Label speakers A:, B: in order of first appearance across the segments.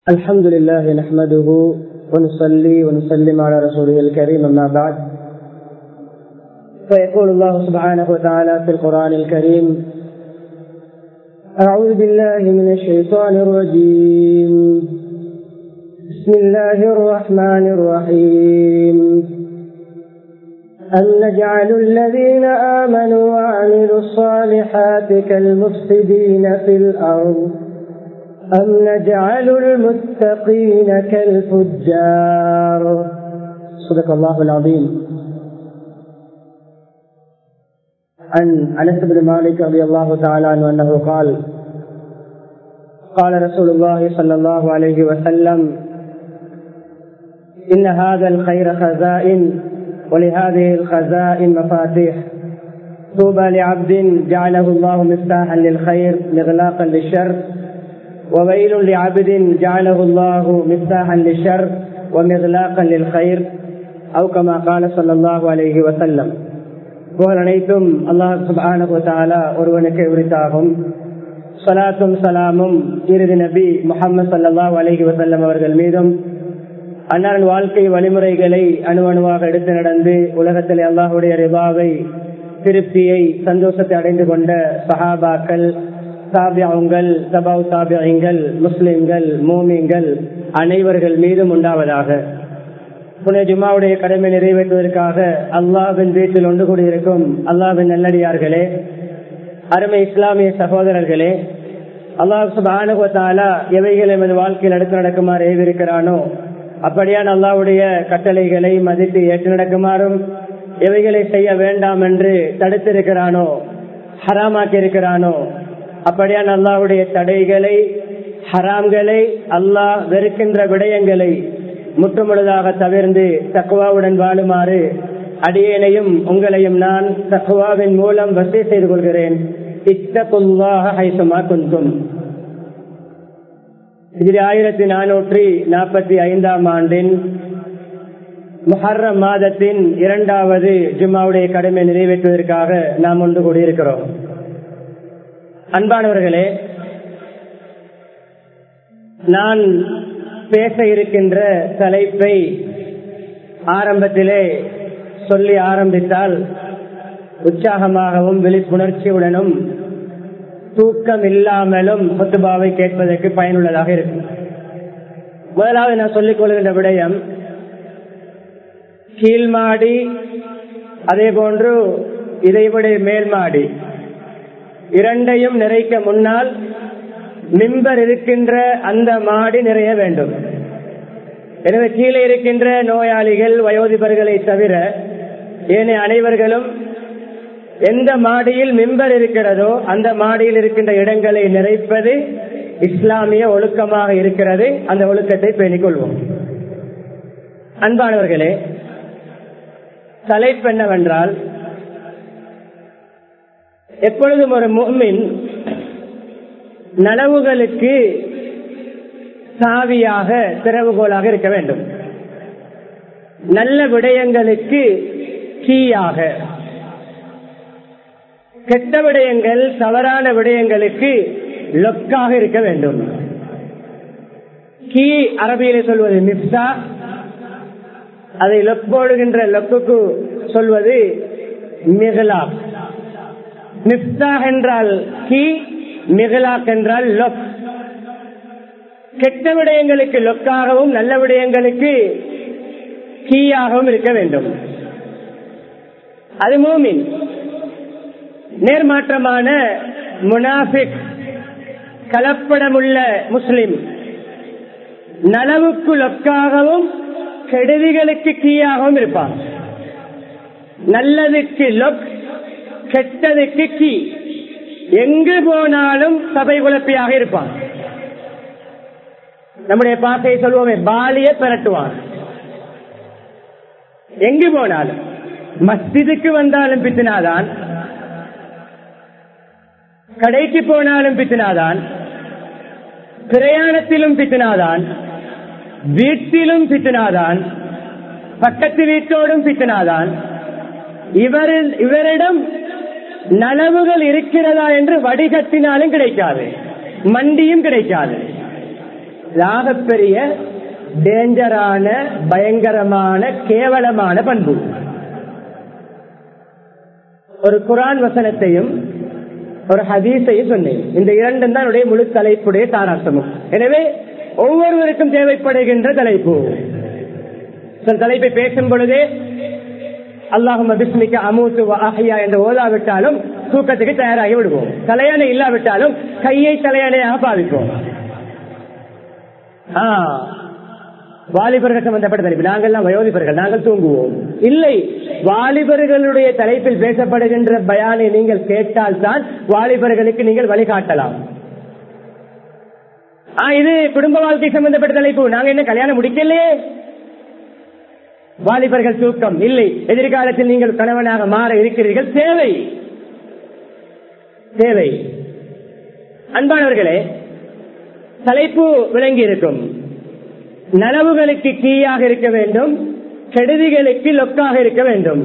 A: الحمد لله نحمده ونصلي ونسلم على رسوله الكريم أما بعد فيقول الله سبحانه وتعالى في القرآن الكريم أعوذ بالله من الشيطان الرجيم بسم الله الرحمن الرحيم أم نجعل الذين آمنوا وعملوا الصالحات كالمفسدين في الأرض أم نجعل المتقين كالفجار صدق الله العظيم عن أنس بن مالك رضي الله تعالى عنه أنه قال قال رسول الله صلى الله عليه وسلم إن هذا الخير خزائن ولهذه الخزائن مفاتيح طوبى لعبد جعله الله مفتاحا للخير مغلاقا للشر وويل لعبد جعله الله مفتاحا للشر ومغلاقا للخير أو كما قال صلى الله عليه وسلم புகழ் அனைத்தும் அல்லாஹ் சுபான ஒருவனுக்கு உரித்தாகும் சலாத்தும் சலாமும் இறுதி நபி முகமது சல்லாஹ் அலஹி வசல்லம் அவர்கள் மீதும் அன்னாரின் வாழ்க்கை வழிமுறைகளை அணு அணுவாக எடுத்து நடந்து உலகத்தில் அல்லாஹுடைய ரிபாவை திருப்தியை சந்தோஷத்தை அடைந்து கொண்ட சஹாபாக்கள் சாபியாவுங்கள் சபாவ் சாபியங்கள் முஸ்லிம்கள் மோமியங்கள் அனைவர்கள் மீதும் உண்டாவதாக புனே ஜுமாவுடைய கடமை நிறைவேற்றுவதற்காக அல்லாவின் வீட்டில் ஒன்று கூடியிருக்கும் அல்லாவின் நல்லடியார்களே அருமை இஸ்லாமிய சகோதரர்களே அல்லாஹ் சுபானுகத்தாலா எவைகளை எமது வாழ்க்கையில் அடுத்து நடக்குமாறு ஏவிருக்கிறானோ அப்படியான அல்லாவுடைய கட்டளைகளை மதித்து ஏற்று நடக்குமாறும் எவைகளை செய்ய வேண்டாம் என்று தடுத்திருக்கிறானோ ஹராமாக்கி இருக்கிறானோ அப்படியான அல்லாவுடைய தடைகளை ஹராம்களை அல்லாஹ் வெறுக்கின்ற விடயங்களை முற்றுமுழுதாக தவிர்ந்து தக்குவாவுடன் வாழுமாறு அடியேனையும் உங்களையும் நான் தக்குவாவின் மூலம் வசதி செய்து கொள்கிறேன் இத்தகுல்லாக ஹைசமா குந்தும் இது ஆயிரத்தி நானூற்றி நாற்பத்தி ஐந்தாம் ஆண்டின் முஹர்ரம் மாதத்தின் இரண்டாவது ஜும்மாவுடைய கடமை நிறைவேற்றுவதற்காக நாம் ஒன்று கூடியிருக்கிறோம் அன்பானவர்களே நான் பேச இருக்கின்ற தலைப்பை ஆரம்பத்திலே சொல்லி ஆரம்பித்தால் உற்சாகமாகவும் விழிப்புணர்ச்சியுடனும் தூக்கம் இல்லாமலும் சொத்துபாவை கேட்பதற்கு பயனுள்ளதாக இருக்கும் முதலாவது நான் சொல்லிக் கொள்கின்ற விடயம் கீழ்மாடி அதே போன்று இதைவிட மேல்மாடி இரண்டையும் நிறைக்க முன்னால் மிம்பர் இருக்கின்ற அந்த மாடி நிறைய வேண்டும் எனவே கீழே இருக்கின்ற நோயாளிகள் வயோதிபர்களை தவிர ஏனைய அனைவர்களும் எந்த மாடியில் மிம்பர் இருக்கிறதோ அந்த மாடியில் இருக்கின்ற இடங்களை நிறைப்பது இஸ்லாமிய ஒழுக்கமாக இருக்கிறது அந்த ஒழுக்கத்தை பேணிக் கொள்வோம் அன்பானவர்களே தலைப்பு என்னவென்றால் எப்பொழுதும் ஒரு முஹ்மின் நனவுகளுக்கு சாவியாக திறவுகோலாக இருக்க வேண்டும் நல்ல விடயங்களுக்கு கீயாக கெட்ட விடயங்கள் தவறான விடயங்களுக்கு லொக்காக இருக்க வேண்டும் கீ அரபியில சொல்வது மிப்சா அதை லொக் போடுகின்ற லொக்குக்கு சொல்வது மிகலா மிப்சா என்றால் கீ மிகலாக் என்றால் லொக் கெட்ட விடயங்களுக்கு லொக்காகவும் நல்ல விடயங்களுக்கு கீயாகவும் இருக்க வேண்டும் அது மூமின் நேர்மாற்றமான முனாஃபிக் கலப்படமுள்ள முஸ்லிம் நலவுக்கு லொக்காகவும் கெடுதிகளுக்கு கீயாகவும் இருப்பான் நல்லதுக்கு லொக் கெட்டதுக்கு கீ எங்கு போனாலும் சபை குழப்பியாக இருப்பான் நம்முடைய பாசையை சொல்வோமே பாலிய பெரட்டுவான் எங்கு போனாலும் மஸ்ஜிதுக்கு வந்தாலும் பித்தினாதான் கடைக்கு போனாலும் பித்தினாதான் பிரயாணத்திலும் பித்தினாதான் வீட்டிலும் பித்தினாதான் பக்கத்து வீட்டோடும் பித்தினாதான் இவரில் இவரிடம் நனவுகள் இருக்கிறதா என்று வடிகட்டினாலும் கிடைக்காது மண்டியும் கிடைக்காது பெரிய டேஞ்சரான பயங்கரமான கேவலமான பண்பு ஒரு குரான் வசனத்தையும் ஒரு ஹதீஸையும் சொன்னேன் இந்த இரண்டும் தான் என்னுடைய முழு தலைப்புடைய தாராட்டமும் எனவே ஒவ்வொருவருக்கும் தேவைப்படுகின்ற தலைப்பு சில தலைப்பை பேசும் பொழுதே அல்லாஹும் பிஸ்மிக்க அமூத்து ஆஹியா என்று ஓதாவிட்டாலும் தூக்கத்துக்கு தயாராகி விடுவோம் தலையணை இல்லாவிட்டாலும் கையை தலையணையாக பாவிப்போம் வாலிபர்கள் சம்பந்தப்பட்ட தலைப்பு நாங்கள்லாம் வயோதிபர்கள் நாங்கள் தூங்குவோம் இல்லை வாலிபர்களுடைய தலைப்பில் பேசப்படுகின்ற பயானை நீங்கள் கேட்டால் தான் வாலிபர்களுக்கு நீங்கள் வழிகாட்டலாம் இது குடும்ப வாழ்க்கை சம்பந்தப்பட்ட தலைப்பு நாங்க என்ன கல்யாணம் முடிக்கலையே வாலிபர்கள் தூக்கம் இல்லை எதிர்காலத்தில் நீங்கள் கணவனாக மாற இருக்கிறீர்கள் தேவை தேவை அன்பானவர்களே தலைப்பு விளங்கி இருக்கும் நனவுகளுக்கு கீயாக இருக்க வேண்டும் கெடுதிகளுக்கு லொக்காக இருக்க வேண்டும்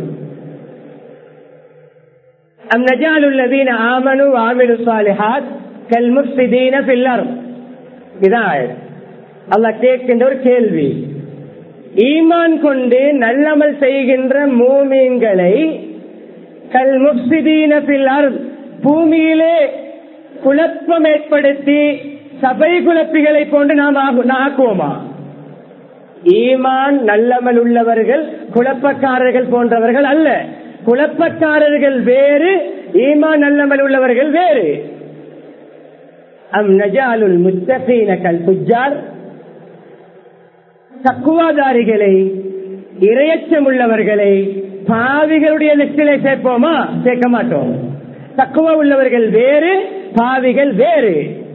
A: அந்நஜாலுள்ளதீன ஆமனு ஆமினு சாலிஹாத் கல்முஸ்திதீன பில்லர் இதான் அல்ல கேட்கின்ற ஒரு கேள்வி ஈமான் கொண்டு நல்லமல் செய்கின்ற மூமீன்களை கல் முப்சிதீன பில்லர் பூமியிலே குழப்பம் ஏற்படுத்தி சபை குழப்பிகளை போன்று நாம் ஆக்குவோமா ஈமான் நல்லமல் உள்ளவர்கள் குழப்பக்காரர்கள் போன்றவர்கள் அல்ல குழப்பக்காரர்கள் வேறு ஈமான் நல்லமல் உள்ளவர்கள் வேறு அம் நஜாலுல் முத்தகீன கல் புஜார் தக்குவாதாரிகளை இரையச்சம் உள்ளவர்களை பாவிகளுடைய லிஸ்டிலே சேர்ப்போமா சேர்க்க மாட்டோம் தக்குவா உள்ளவர்கள் வேறு பாவிகள் வேறு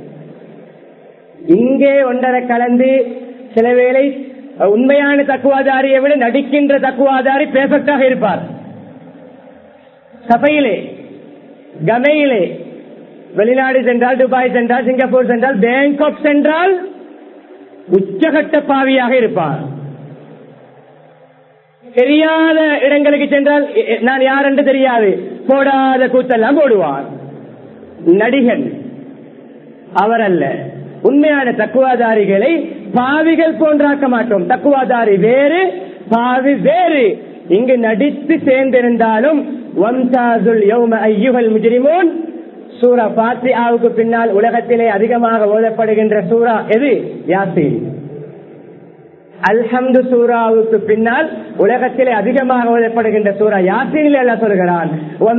A: இங்கே ஒன்றரை கலந்து சில வேளை உண்மையான தக்குவாதாரியை விட நடிக்கின்ற தக்குவாதாரி பேசட்டாக இருப்பார் சபையிலே கமையிலே வெளிநாடு சென்றால் துபாய் சென்றால் சிங்கப்பூர் சென்றால் பேங்காக் சென்றால் உச்சகட்ட பாவியாக இருப்பார் தெரியாத இடங்களுக்கு சென்றால் நான் யார் என்று தெரியாது போடாத கூத்தெல்லாம் போடுவார் நடிகன் அவர் அல்ல உண்மையான தக்குவாதாரிகளை பாவிகள் போன்றாக்க மாட்டோம் தக்குவாதாரி வேறு பாவி வேறு இங்கு நடித்து சேர்ந்திருந்தாலும் சூரா பாத்தியாவுக்கு பின்னால் உலகத்திலே அதிகமாக ஓதப்படுகின்ற சூரா எது யாசின் அல்ஹம்து சூராவுக்கு பின்னால் உலகத்திலே அதிகமாக ஓதப்படுகின்ற சூரா யாசினில் எல்லாம் சொல்கிறான்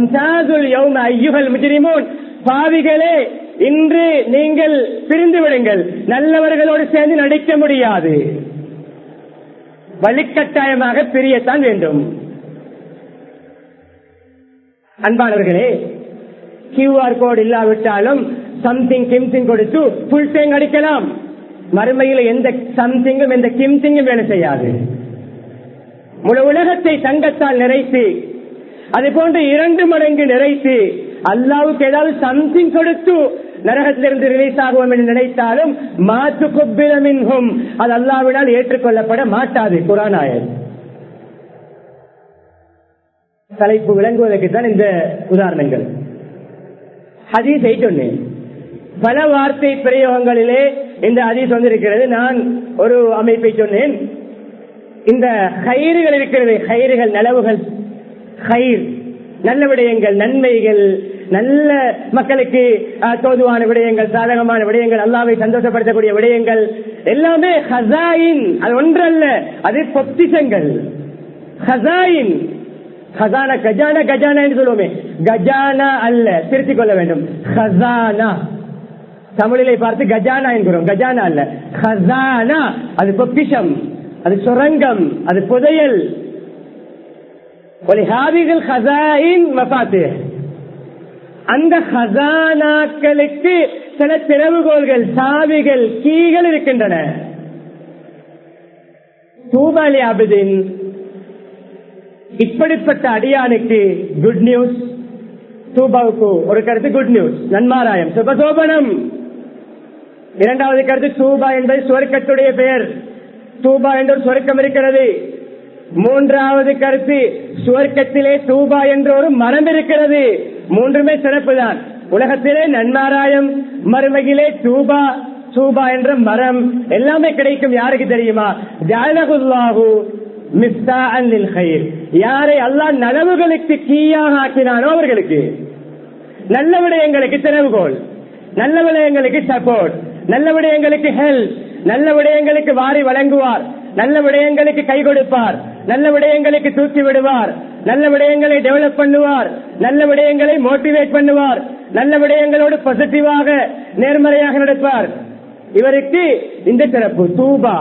A: பாவிகளே இன்று நீங்கள் பிரிந்து விடுங்கள் நல்லவர்களோடு சேர்ந்து நடிக்க முடியாது வழிக்கட்டாயமாக பிரியத்தான் வேண்டும் அன்பானவர்களே கியூஆர் கோடு இல்லாவிட்டாலும் சம்திங் கிம்சிங் கொடுத்து புல் டேங் அடிக்கலாம் மறுமையில் எந்த சம்திங்கும் எந்த கிம்சிங்கும் வேலை செய்யாது முழு உலகத்தை தங்கத்தால் நிறைத்து அது போன்று இரண்டு மடங்கு நிறைத்து அல்லாவுக்கு ஏதாவது சம்திங் கொடுத்து நரகத்திலிருந்து ரிலீஸ் ஆகுவோம் என்று நினைத்தாலும் மாற்று கொப்பிலமின்கும் அது அல்லாவினால் ஏற்றுக்கொள்ளப்பட மாட்டாது குரானாயர் தலைப்பு விளங்குவதற்கு தான் இந்த உதாரணங்கள் ஹதீஸை சொன்னேன் பல வார்த்தை பிரயோகங்களிலே இந்த ஹதீஸ் வந்திருக்கிறது நான் ஒரு அமைப்பை சொன்னேன் இந்த கயிறுகள் இருக்கிறது கயிறுகள் நலவுகள் கயிர் நல்ல விடயங்கள் நன்மைகள் நல்ல மக்களுக்கு தோதுவான விடயங்கள் சாதகமான விடயங்கள் அல்லாவை சந்தோஷப்படுத்தக்கூடிய விடயங்கள் எல்லாமே ஹசாயின் அது ஒன்றல்ல அது பொத்திசங்கள் ஹசாயின் ஹசானா கஜானா கஜானா என்று சொல்லுவோமே கஜானா அல்ல திருத்திக் கொள்ள வேண்டும் ஹசானா தமிழிலே பார்த்து கஜானா என்கிறோம் கஜானா அல்ல ஹசானா அது பொக்கிஷம் அது சுரங்கம் அது புதையல் அந்த ஹசானாக்களுக்கு சில திறவுகோள்கள் சாவிகள் கீகள் இருக்கின்றன தூபாலி அபிதின் இப்படிப்பட்ட அடியானுக்கு குட் நியூஸ் தூபாவுக்கு ஒரு கருத்து குட் நியூஸ் நன்மாராயம் சுபசோபனம் இரண்டாவது கருத்து தூபா என்பது சுவர்க்கத்துடைய பெயர் தூபா என்ற ஒரு சுவர்க்கம் இருக்கிறது மூன்றாவது கருத்து சுவர்க்கத்திலே தூபா என்ற ஒரு மரம் இருக்கிறது மூன்றுமே சிறப்பு தான் உலகத்திலே நன்மாராயம் மறுமையிலே தூபா சூபா என்ற மரம் எல்லாமே கிடைக்கும் யாருக்கு தெரியுமா ஜாலகுல்லாஹு மிஸ்தாஅன் லில் கைர் யாரை அல்லாஹ் நலவுகளுக்கு கீயாக ஆக்கினானோ அவர்களுக்கு நல்ல விடயங்களுக்கு திறவுகோல் நல்ல விடயங்களுக்கு சப்போர்ட் நல்ல விடயங்களுக்கு ஹெல்ப் நல்ல விடயங்களுக்கு வாரி வழங்குவார் நல்ல விடயங்களுக்கு கை கொடுப்பார் நல்ல விடயங்களுக்கு தூக்கி விடுவார் நல்ல விடயங்களை டெவலப் பண்ணுவார் நல்ல விடயங்களை மோட்டிவேட் பண்ணுவார் நல்ல விடயங்களோடு பாசிட்டிவாக நேர்மறையாக நடப்பார் இவருக்கு இந்த சிறப்பு தூபா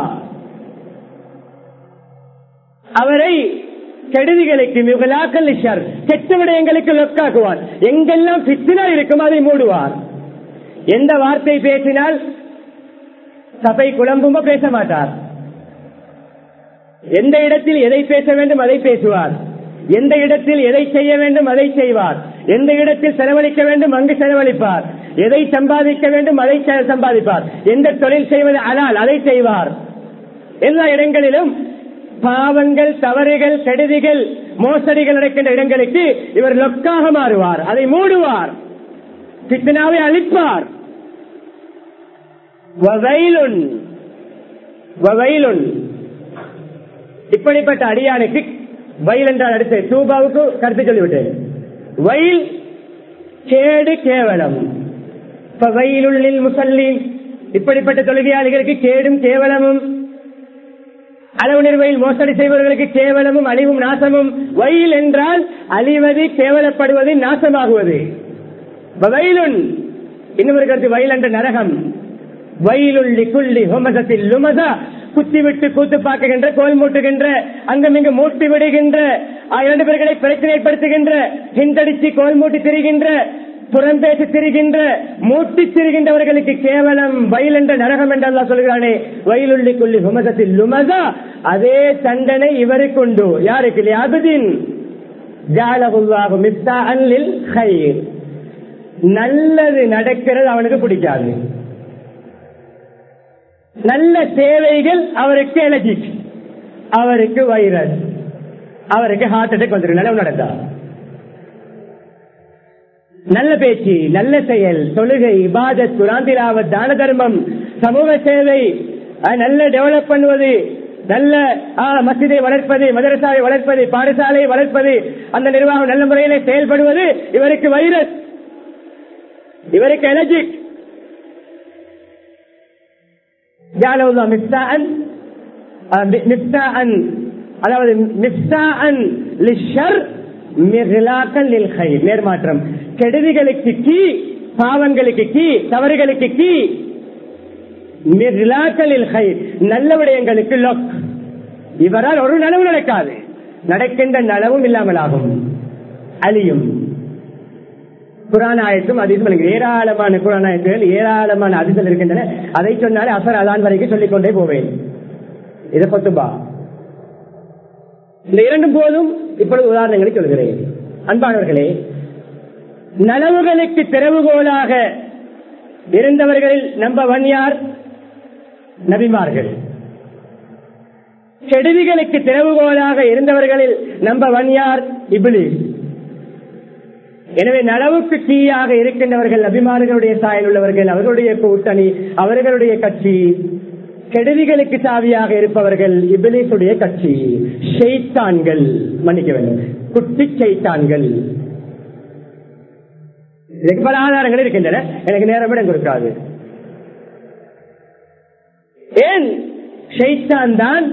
A: அவரை கெடுதிகளுக்கு மிகலாக்கல் ஷர் கெட்ட விடயங்களுக்கு லொக்காக்குவார் எங்கெல்லாம் பித்தினா இருக்கும் அதை மூடுவார் எந்த வார்த்தை பேசினால் சபை குழம்புமோ பேச மாட்டார் எந்த இடத்தில் எதை பேச வேண்டும் அதை பேசுவார் எந்த இடத்தில் எதை செய்ய வேண்டும் அதை செய்வார் எந்த இடத்தில் செலவழிக்க வேண்டும் அங்கு செலவழிப்பார் எதை சம்பாதிக்க வேண்டும் அதை செ- சம்பாதிப்பார் எந்த தொழில் செய்வது அலால் அதை செய்வார் எல்லா இடங்களிலும் பாவங்கள் தவறுகள் கெடுதிகள் மோசடிகள் நடக்கின்ற இடங்களுக்கு இவர் லொக்காக மாறுவார் அதை மூடுவார் பித்தனாவை அழிப்பார் வவைலுன் வவைலுன் இப்படிப்பட்ட அடியானுக்கு வயல் என்றால் அடுத்து தூபாவுக்கு கருத்து சொல்லிவிட்டேன் வயல் கேடு கேவலம் இப்ப வயலுள்ளில் முசல்லி இப்படிப்பட்ட தொழுகையாளிகளுக்கு கேடும் கேவலமும் அளவு நிர்வையில் மோசடி செய்பவர்களுக்கு கேவலமும் அழிவும் நாசமும் வயல் என்றால் அழிவது கேவலப்படுவது நாசமாகுவது வயலுன் இன்னொரு கருத்து வயல் என்ற நரகம் வயலுள்ளி குள்ளி ஹோமசத்தில் லுமசா குத்திவிட்டு கூத்து பார்க்குகின்ற கோல் மூட்டுகின்ற அங்கமிங்கு மூட்டி விடுகின்ற ஆ, இரண்டு பேர்களை பிரச்சனை ஏற்படுத்துகின்ற ஹிந்தடிச்சு கோல் மூட்டி திரிகின்ற புறம் பேசி திரிகின்ற மூட்டி திரிகின்றவர்களுக்கு கேவலம் வயல் என்ற நரகம் என்று அல்லாஹ் சொல்கிறானே வயலுள்ளி குள்ளி ஹுமசத்தில் லுமசா அதே தண்டனை இவருக்கு உண்டு யாருக்கு லியாபுதீன் ஜாலகுல்லாஹு மிஸ்தாஅன் லில் கைர் நல்லது நடக்கிறது அவனுக்கு பிடிக்காது நல்ல சேவைகள் அவருக்கு எலர்ஜிக் அவருக்கு வைரஸ் அவருக்கு ஹார்ட் அட்டாக் வந்துடும் நிலவு நடந்தா நல்ல பேச்சு நல்ல செயல் தொழுகை இபாதத் குராந்திராவத் தான தர்மம் சமூக சேவை அஹ், நல்ல டெவலப் பண்ணுவது நல்ல ஆஹ், மசிதை வளர்ப்பது மதரசாவை வளர்ப்பது பாடசாலையை வளர்ப்பது அந்த நிர்வாகம் நல்ல முறையில செயல்படுவது இவருக்கு வைரஸ் இவருக்கு எலர்ஜிக் جعله الله مفتاء مفتاء அதாவது மிஃப்தாஅன் லிஷர் மிகலாக்கன் லில் கைர் நேர்மாற்றம் கெடுதிகளுக்கு கீ பாவங்களுக்கு கீ தவறுகளுக்கு கீ மிகலாக்கலில் கைர் நல்ல விடயங்களுக்கு லொக் இவரால் ஒரு நனவு நடக்காது நடக்கின்ற நனவும் இல்லாமல் ஆகும் அழியும் குரானாயத்தும் அதிசம் விளங்குகிறது. ஏராளமான குரானாயத்துகள் ஏராளமான அதிசல் இருக்கின்றன அதை சொன்னாலே அசர் அதான் வரைக்கும் சொல்லிக் கொண்டே போவேன் இதை பத்துபா இந்த இரண்டும் போதும் இப்பொழுது உதாரணங்களை சொல்கிறேன் அன்பானவர்களே நனவுகளுக்கு திறவுகோலாக இருந்தவர்களில் நம்பவன் யார் நபிமார்கள் கெடுதிகளுக்கு திறவுகோலாக இருந்தவர்களில் நம்பவன் யார் இபிலிஸ் எனவே நலவுக்கு கீயாக இருக்கின்றவர்கள் அபிமானிகளுடைய சாயல் உள்ளவர்கள் அவர்களுடைய கூட்டணி அவர்களுடைய கட்சி கெடுதிகளுக்கு சாவியாக இருப்பவர்கள் இபிலிசுடைய கட்சி ஷெய்தான்கள் மன்னிக்க வேண்டும் குட்டி ஷெய்தான்கள் இதுக்கு பல ஆதாரங்கள் இருக்கின்றன எனக்கு நேரம் இடம் கொடுக்காது ஏன் ஷெய்தான் தான்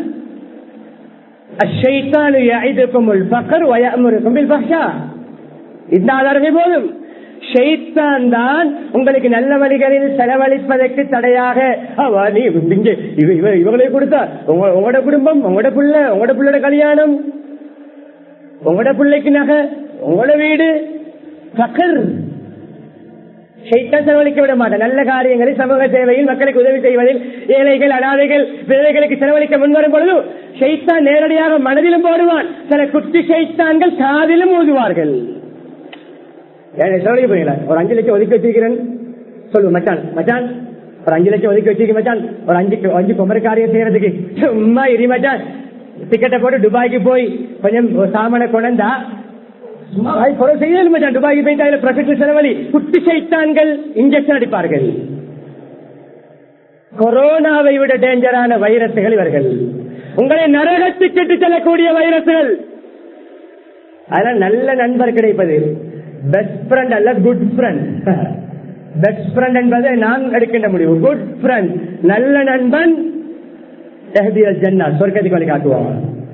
A: الشيطان يعدكم الفقر ويأمركم بالفحشاء இந்த ஆதாரமே போதும் ஷெய்தான் தான் உங்களுக்கு நல்ல வழிகளில் செலவழிப்பதற்கு தடையாக அவ, நீ இங்க இவ- இவ- இவங்களை கொடுத்தா உங்க- உங்களோட குடும்பம் உங்களோட புள்ள உங்களோட புள்ளோட கல்யாணம் உங்களோட பிள்ளைக்கு நகை உங்களோட வீடு பக்கர் ஷைத்தான் செலவழிக்க விட மாட்டேன் நல்ல காரியங்களை சமூக சேவையில் மக்களுக்கு உதவி செய்வதில் ஏழைகள் அனாதைகள் விதைகளுக்கு செலவழிக்க முன்வரும் பொழுது ஷைத்தான் நேரடியாக மனதிலும் போடுவான் சில குட்டி ஷைத்தான்கள் காதிலும் ஊதுவார்கள் ஏன் செலவழிக்க போறீங்களா ஒரு அஞ்சு லட்சம் ஒதுக்கி வச்சிருக்கிறேன் சொல்லு மச்சான் மச்சான் ஒரு அஞ்சு லட்சம் ஒதுக்கி வச்சிருக்க மச்சான் ஒரு அஞ்சு அஞ்சு குமர காரியம் செய்யறதுக்கு சும்மா இரி மச்சான் டிக்கெட்டை போட்டு துபாய்க்கு போய் கொஞ்சம் சாமான கொண்டா சும்மா வாய் குறை செய்யல மச்சான் துபாய்க்கு போயிட்டு அதுல ப்ரொஃபெஷனல் செலவழி குட்டி சைத்தான்கள் இன்ஜெக்ஷன் அடிப்பார்கள் கொரோனாவை விட டேஞ்சரான வைரசுகள் இவர்கள் உங்களை நரகத்துக்கு இட்டு செல்லக்கூடிய வைரசுகள் அதனால் நல்ல நண்பர் கிடைப்பது பெஸ்ட் ஃப்ரெண்ட் அல்ல குட் ஃப்ரெண்ட் பெஸ்ட் ஃப்ரெண்ட் என்பதை நான் எடுக்கின்ற முடிவு குட் ஃப்ரெண்ட் நல்ல நண்பன் ஜன்னா சொர்க்கத்துக்கு வழி காட்டுவாங்க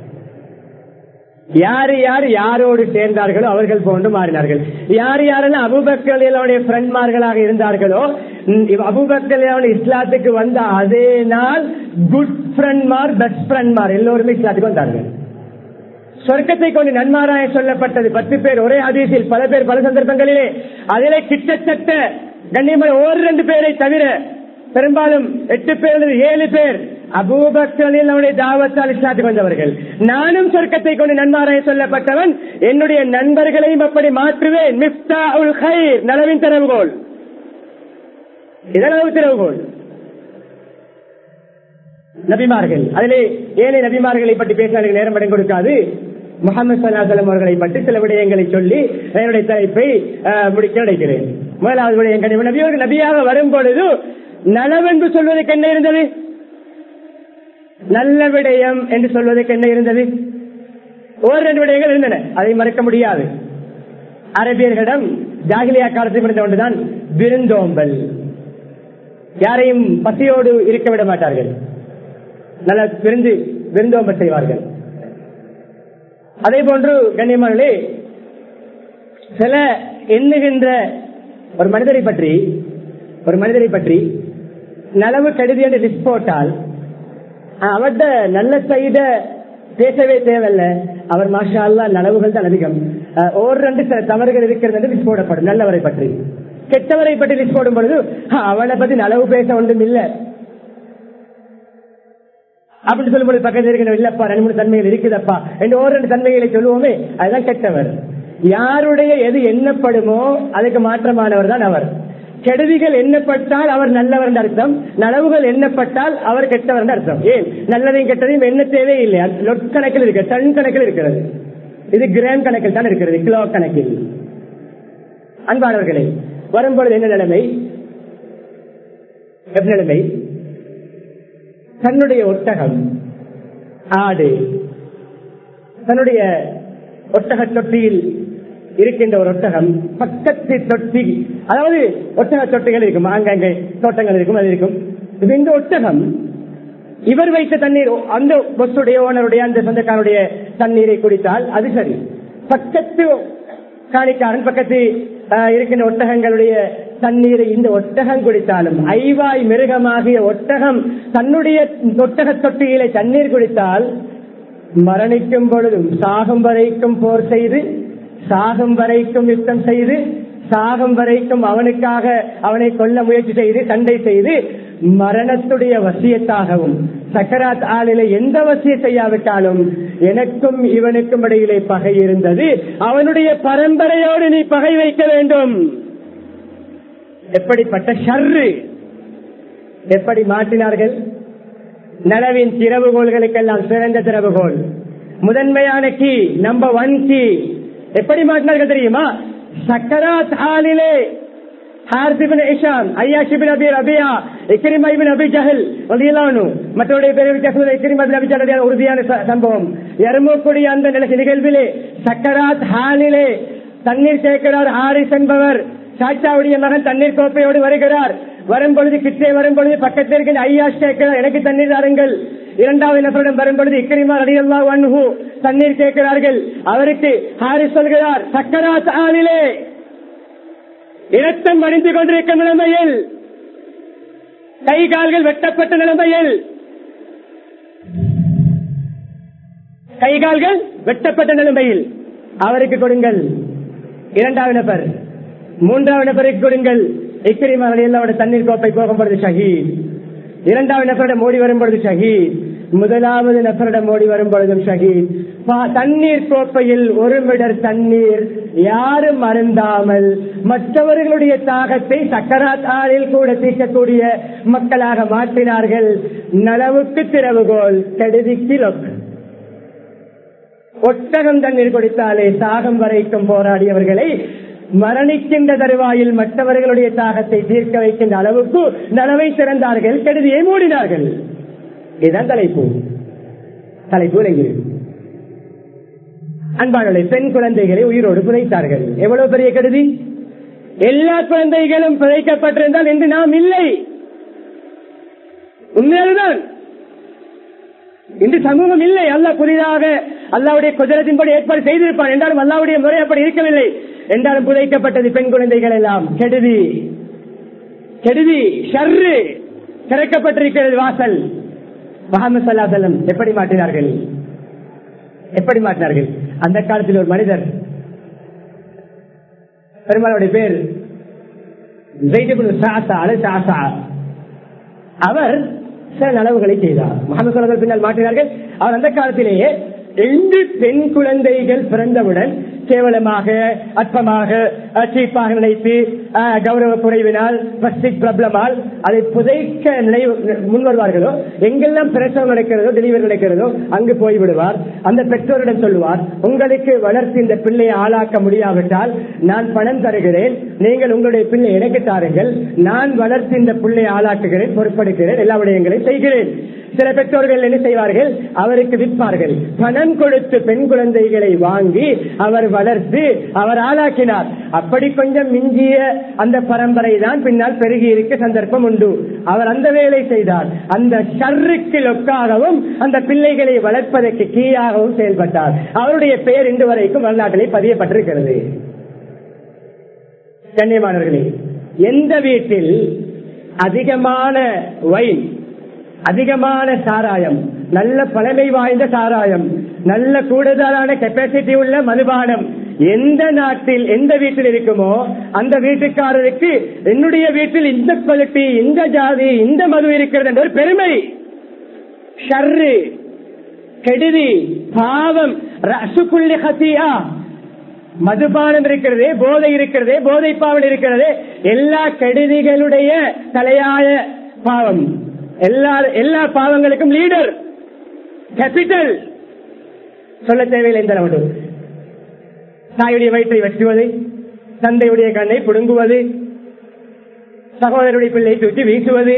A: யாரு யார் யாரோடு சேர்ந்தார்களோ அவர்கள் போன்று மாறினார்கள் யார் யாரெல்லாம் அபுபக்கலுடைய ஃப்ரெண்ட்மார்களாக இருந்தார்களோ அபுபக்கல் இஸ்லாத்துக்கு வந்த அதே நாள் குட் ஃப்ரெண்ட்மார் பெஸ்ட் ஃப்ரெண்ட்மார் எல்லோருமே இஸ்லாத்துக்கு வந்தார்கள் சொர்க்கத்தை கொண்டு நன்மாராய சொல்லப்பட்டது பத்து பேர் ஒரே அதிசயில் பல பேர் பல சந்தர்ப்பங்களிலே அதிலே கிட்டத்தட்ட கண்ணியமான ஒரு ரெண்டு பேரை தவிர பெரும்பாலும் எட்டு பேர் அல்லது ஏழு பேர் அபூபக்களில் அவனுடைய தாவத்தால் இஸ்லாத்துக்கு வந்தவர்கள் நானும் சொர்க்கத்தை கொண்டு நன்மாராய சொல்லப்பட்டவன் என்னுடைய நண்பர்களையும் அப்படி மாற்றுவேன் மிப்தா உல் ஹைர் நலவின் திறவுகோல் இதனளவு திறவுகோல் நபிமார்கள் அதிலே ஏழை நபிமார்களை பற்றி பேச எனக்கு நேரம் இடம் கொடுக்காது முகமது சல்லாசலம் அவர்களை பற்றி சில விடயங்களை சொல்லி என்னுடைய தலைப்பை முடிக்க நினைக்கிறேன் முதலாவது விடயம் நபியோர்கள் நபியாக வரும் பொழுது நலவென்று சொல்வதற்கு என்ன இருந்தது நல்ல விடயம் என்று சொல்வதற்கு என்ன இருந்தது ஒரு ரெண்டு விடயங்கள் இருந்தன அதை மறக்க முடியாது அரபியர்களிடம் ஜாகிலியா காலத்தில் இருந்த ஒன்றுதான் விருந்தோம்பல் யாரையும் பசியோடு இருக்க விட மாட்டார்கள் நல்ல விருந்து விருந்தோம்பல் செய்வார்கள் அதே போன்று கண்ணியமானே சில எண்ணுகின்ற ஒரு மனிதரை பற்றி ஒரு மனிதரை பற்றி நலவு கருதி என்று லிஸ்ட் போட்டால் அவர்கிட்ட நல்ல செய்த பேசவே தேவையில்ல அவர் மாஷா அல்லா நலவுகள் தான் அதிகம் ஒரு ரெண்டு சில தவறுகள் இருக்கிறது என்று லிஸ்ட் போடப்படும் நல்லவரை பற்றி கெட்டவரை பற்றி லிஸ்ட் போடும் பொழுது அவனை பத்தி நலவு பேச ஒன்றும் இல்லை அப்படின்னு சொல்லும்போது பக்கத்தில் இருக்கிற இல்லப்பா ரெண்டு மூணு தன்மைகள் இருக்குதப்பா என்று ஒரு ரெண்டு தன்மைகளை சொல்லுவோமே அதுதான் கெட்டவர் யாருடைய எது எண்ணப்படுமோ அதுக்கு மாற்றமானவர் தான் அவர் கெடுதிகள் எண்ணப்பட்டால் அவர் நல்லவர் என்று அர்த்தம் நலவுகள் எண்ணப்பட்டால் அவர் கெட்டவர் என்று அர்த்தம் ஏன் நல்லதையும் கெட்டதையும் எண்ண தேவையே இல்லை லொட் கணக்கில் இருக்கு டன் கணக்கில் இருக்கிறது இது கிராம் கணக்கில் தான் இருக்கிறது கிலோ கணக்கில் அன்பானவர்களே வரும்பொழுது என்ன நிலைமை நிலைமை தன்னுடைய ஒட்டகம் ஆடு தன்னுடைய ஒட்டக தொட்டியில் இருக்கின்ற ஒரு ஒட்டகம் பக்கத்து தொட்டி அதாவது ஒட்டக தொட்டிகள் இருக்கும் அங்கங்கே தோட்டங்கள் இருக்கும் அது இருக்கும் இது இந்த ஒட்டகம் இவர் வைத்த தண்ணீர் அந்த பஸ்ஸுடைய ஓனருடைய அந்த சொந்தக்காரருடைய தண்ணீரை குடித்தால் அது சரி பக்கத்து காணிக்காரன் பக்கத்து இருக்கின்ற ஒட்டகங்களுடைய தண்ணீரை இந்த ஒட்டகம் குடித்தாலும் ஐவாய் மிருகமாகிய ஒட்டகம் தன்னுடைய ஒட்டக தொட்டியிலே தண்ணீர் குடித்தால் மரணிக்கும் பொழுதும் சாகும் வரைக்கும் போர் செய்து சாகும் வரைக்கும் யுத்தம் செய்து சாகும் வரைக்கும் அவனுக்காக அவனை கொல்ல முயற்சி செய்து சண்டை செய்து மரணத்துடைய வசியத்தாகவும் சக்கராத் ஆளில எந்த வசிய செய்யாவிட்டாலும் எனக்கும் இவனுக்கும் இடையிலே பகை இருந்தது அவனுடைய பரம்பரையோடு நீ பகை வைக்க வேண்டும் எப்படிப்பட்ட ஷர்ரு எப்படி மாற்றினார்கள் நலவின் திறவுகோள்களுக்கெல்லாம் சிறந்த திறவுகோள் முதன்மையான கீ நம்பர் ஒன் கீ எப்படி மாற்றினார்கள் தெரியுமா சக்கராத் ஆளிலே உறுதியான சம்பவம் எருமக்கூடிய அந்த நிகழ்விலே சக்கராத் ஹாலிலே தண்ணீர் சேர்க்கிறார் ஹாரிஸ் என்பவர் சாச்சாவுடைய மகன் தண்ணீர் கோப்பையோடு வருகிறார் வரும் பொழுது கிட்டே வரும் பொழுது பக்கத்தில் இருக்கிற ஐயா கேட்கிறார் எனக்கு தண்ணீர் தாருங்கள் இரண்டாவது நபரிடம் வரும் பொழுது இக்கரிமா அடியல்லா அன்ஹு தண்ணீர் கேட்கிறார்கள் அவருக்கு ஹாரிஸ் சொல்கிறார் சக்கராத் ஆளிலே இரத்தம் வடிந்து கொண்டிருக்கும் நிலைமையில் கை கால்கள் வெட்டப்பட்ட நிலைமையில் கை கால்கள் வெட்டப்பட்ட நிலைமையில் அவருக்கு கொடுங்கள் இரண்டாவது நபர் மூன்றாவது நபருக்கு கொடுங்கள் இக்கிரிமான எல்லாவோட தண்ணீர் கோப்பை போகும் பொழுது ஷஹீத் இரண்டாவது நபரிடம் ஓடி வரும் பொழுது ஷஹீத் முதலாவது நபரிடம் ஓடி வரும் பொழுதும் ஷஹீத் தண்ணீர் கோப்பையில் ஒரு மிடர் தண்ணீர் யாரும் அருந்தாமல் மற்றவர்களுடைய தாகத்தை சக்கராத் ஆளில் கூட தீர்க்கக்கூடிய மக்களாக மாற்றினார்கள் நலவுக்கு திறவுகோல் கெடுதிக்கு லொக் ஒட்டகம் தண்ணீர் கொடுத்தாலே சாகம் வரைக்கும் போராடியவர்களை மரணிக்கின்ற தருவாயில் மற்றவர்களுடைய தாகத்தை தீர்க்க வைக்கின்ற அளவுக்கு நனவை திறந்தார்கள் கெடுதியை மூடினார்கள் இதுதான் தலைப்பு தலைப்பு விளங்குகிறது அன்பானவர்களே பெண் குழந்தைகளை உயிரோடு புதைத்தார்கள் எவ்வளவு பெரிய கருதி எல்லா குழந்தைகளும் புதைக்கப்பட்டிருந்தால் என்று நாம் இல்லை உண்மையால்தான் இன்று சமூகம் இல்லை அல்ல புதிதாக அல்லாவுடைய குதிரத்தின்படி ஏற்பாடு செய்திருப்பான் என்றாலும் அல்லாவுடைய முறை அப்படி இருக்கவில்லை என்றாலும் புதைக்கப்பட்டது பெண் குழந்தைகள் எல்லாம் கெடுதி கெடுதி ஷர்ரு திறக்கப்பட்டிருக்கிறது வாசல் முகமது சல்லா செல்லம் எப்படி மாற்றினார்கள் எப்படி மாற்றினார்கள் அந்த காலத்தில் ஒரு மனிதர் பெருமாளுடைய பேர் அவர் சில நலவுகளை செய்தார் முகமது சல்லா பின்னால் மாற்றினார்கள் அவர் அந்த காலத்திலேயே ரெண்டு பெண் குழந்தைகள் பிறந்தவுடன் கேவலமாக அற்பமாக சீப்பாக நினைத்து கௌரவ குறைவினால் பிரபலமால் அதை புதைக்க நினைவு முன் வருவார்களோ எங்கெல்லாம் பிரசவம் நடக்கிறதோ டெலிவரி நடக்கிறதோ அங்கு போய்விடுவார் அந்த பெற்றோரிடம் சொல்லுவார் உங்களுக்கு வளர்த்து இந்த பிள்ளையை ஆளாக்க முடியாவிட்டால் நான் பணம் தருகிறேன் நீங்கள் உங்களுடைய பிள்ளை எனக்கு தாருங்கள் நான் வளர்த்து இந்த பிள்ளையை ஆளாக்குகிறேன் பொறுப்படுகிறேன் எல்லா விடயங்களையும் செய்கிறேன் சில பெற்றோர்கள் என்ன செய்வார்கள் அவருக்கு விற்பார்கள் பணம் கொடுத்து பெண் குழந்தைகளை வாங்கி அவர் வளர்த்து அவர் ஆளாக்கினார் அப்படி கொஞ்சம் மிஞ்சிய அந்த பரம்பரை தான் பின்னால் பெருகி இருக்க சந்தர்ப்பம் உண்டு அவர் அந்த வேலை செய்தார் அந்த ஷர்ருக்கு லொக்காகவும் அந்த பிள்ளைகளை வளர்ப்பதற்கு கீழாகவும் செயல்பட்டார் அவருடைய பெயர் இன்று வரைக்கும் வரலாற்றிலே பதியப்பட்டிருக்கிறது கண்ணியமானவர்களே எந்த வீட்டில் அதிகமான வைன் அதிகமான சாராயம் நல்ல பழமை வாய்ந்த சாராயம் நல்ல கூடுதலான கெப்பாசிட்டி உள்ள மதுபானம் எந்த நாட்டில் எந்த வீட்டில் இருக்குமோ அந்த வீட்டுக்காரருக்கு என்னுடைய வீட்டில் இந்த குவாலிட்டி இந்த ஜாதி இந்த மது இருக்கிறது என்ற ஒரு பெருமை ஷர்ரு கெடுதி பாவம் ரசுக்குள்ளி ஹசியா மதுபானம் இருக்கிறதே போதை இருக்கிறதே போதை பாவம் இருக்கிறதே எல்லா கெடுதிகளுடைய தலையாய பாவம் எல்லா எல்லா பாவங்களுக்கும் லீடர் கேபிட்டல் சொல்ல தேவையில்லை இந்த அளவு தாயுடைய வயிற்றை வெட்டுவது தந்தையுடைய கண்ணை புடுங்குவது சகோதரருடைய பிள்ளை தூக்கி வீசுவது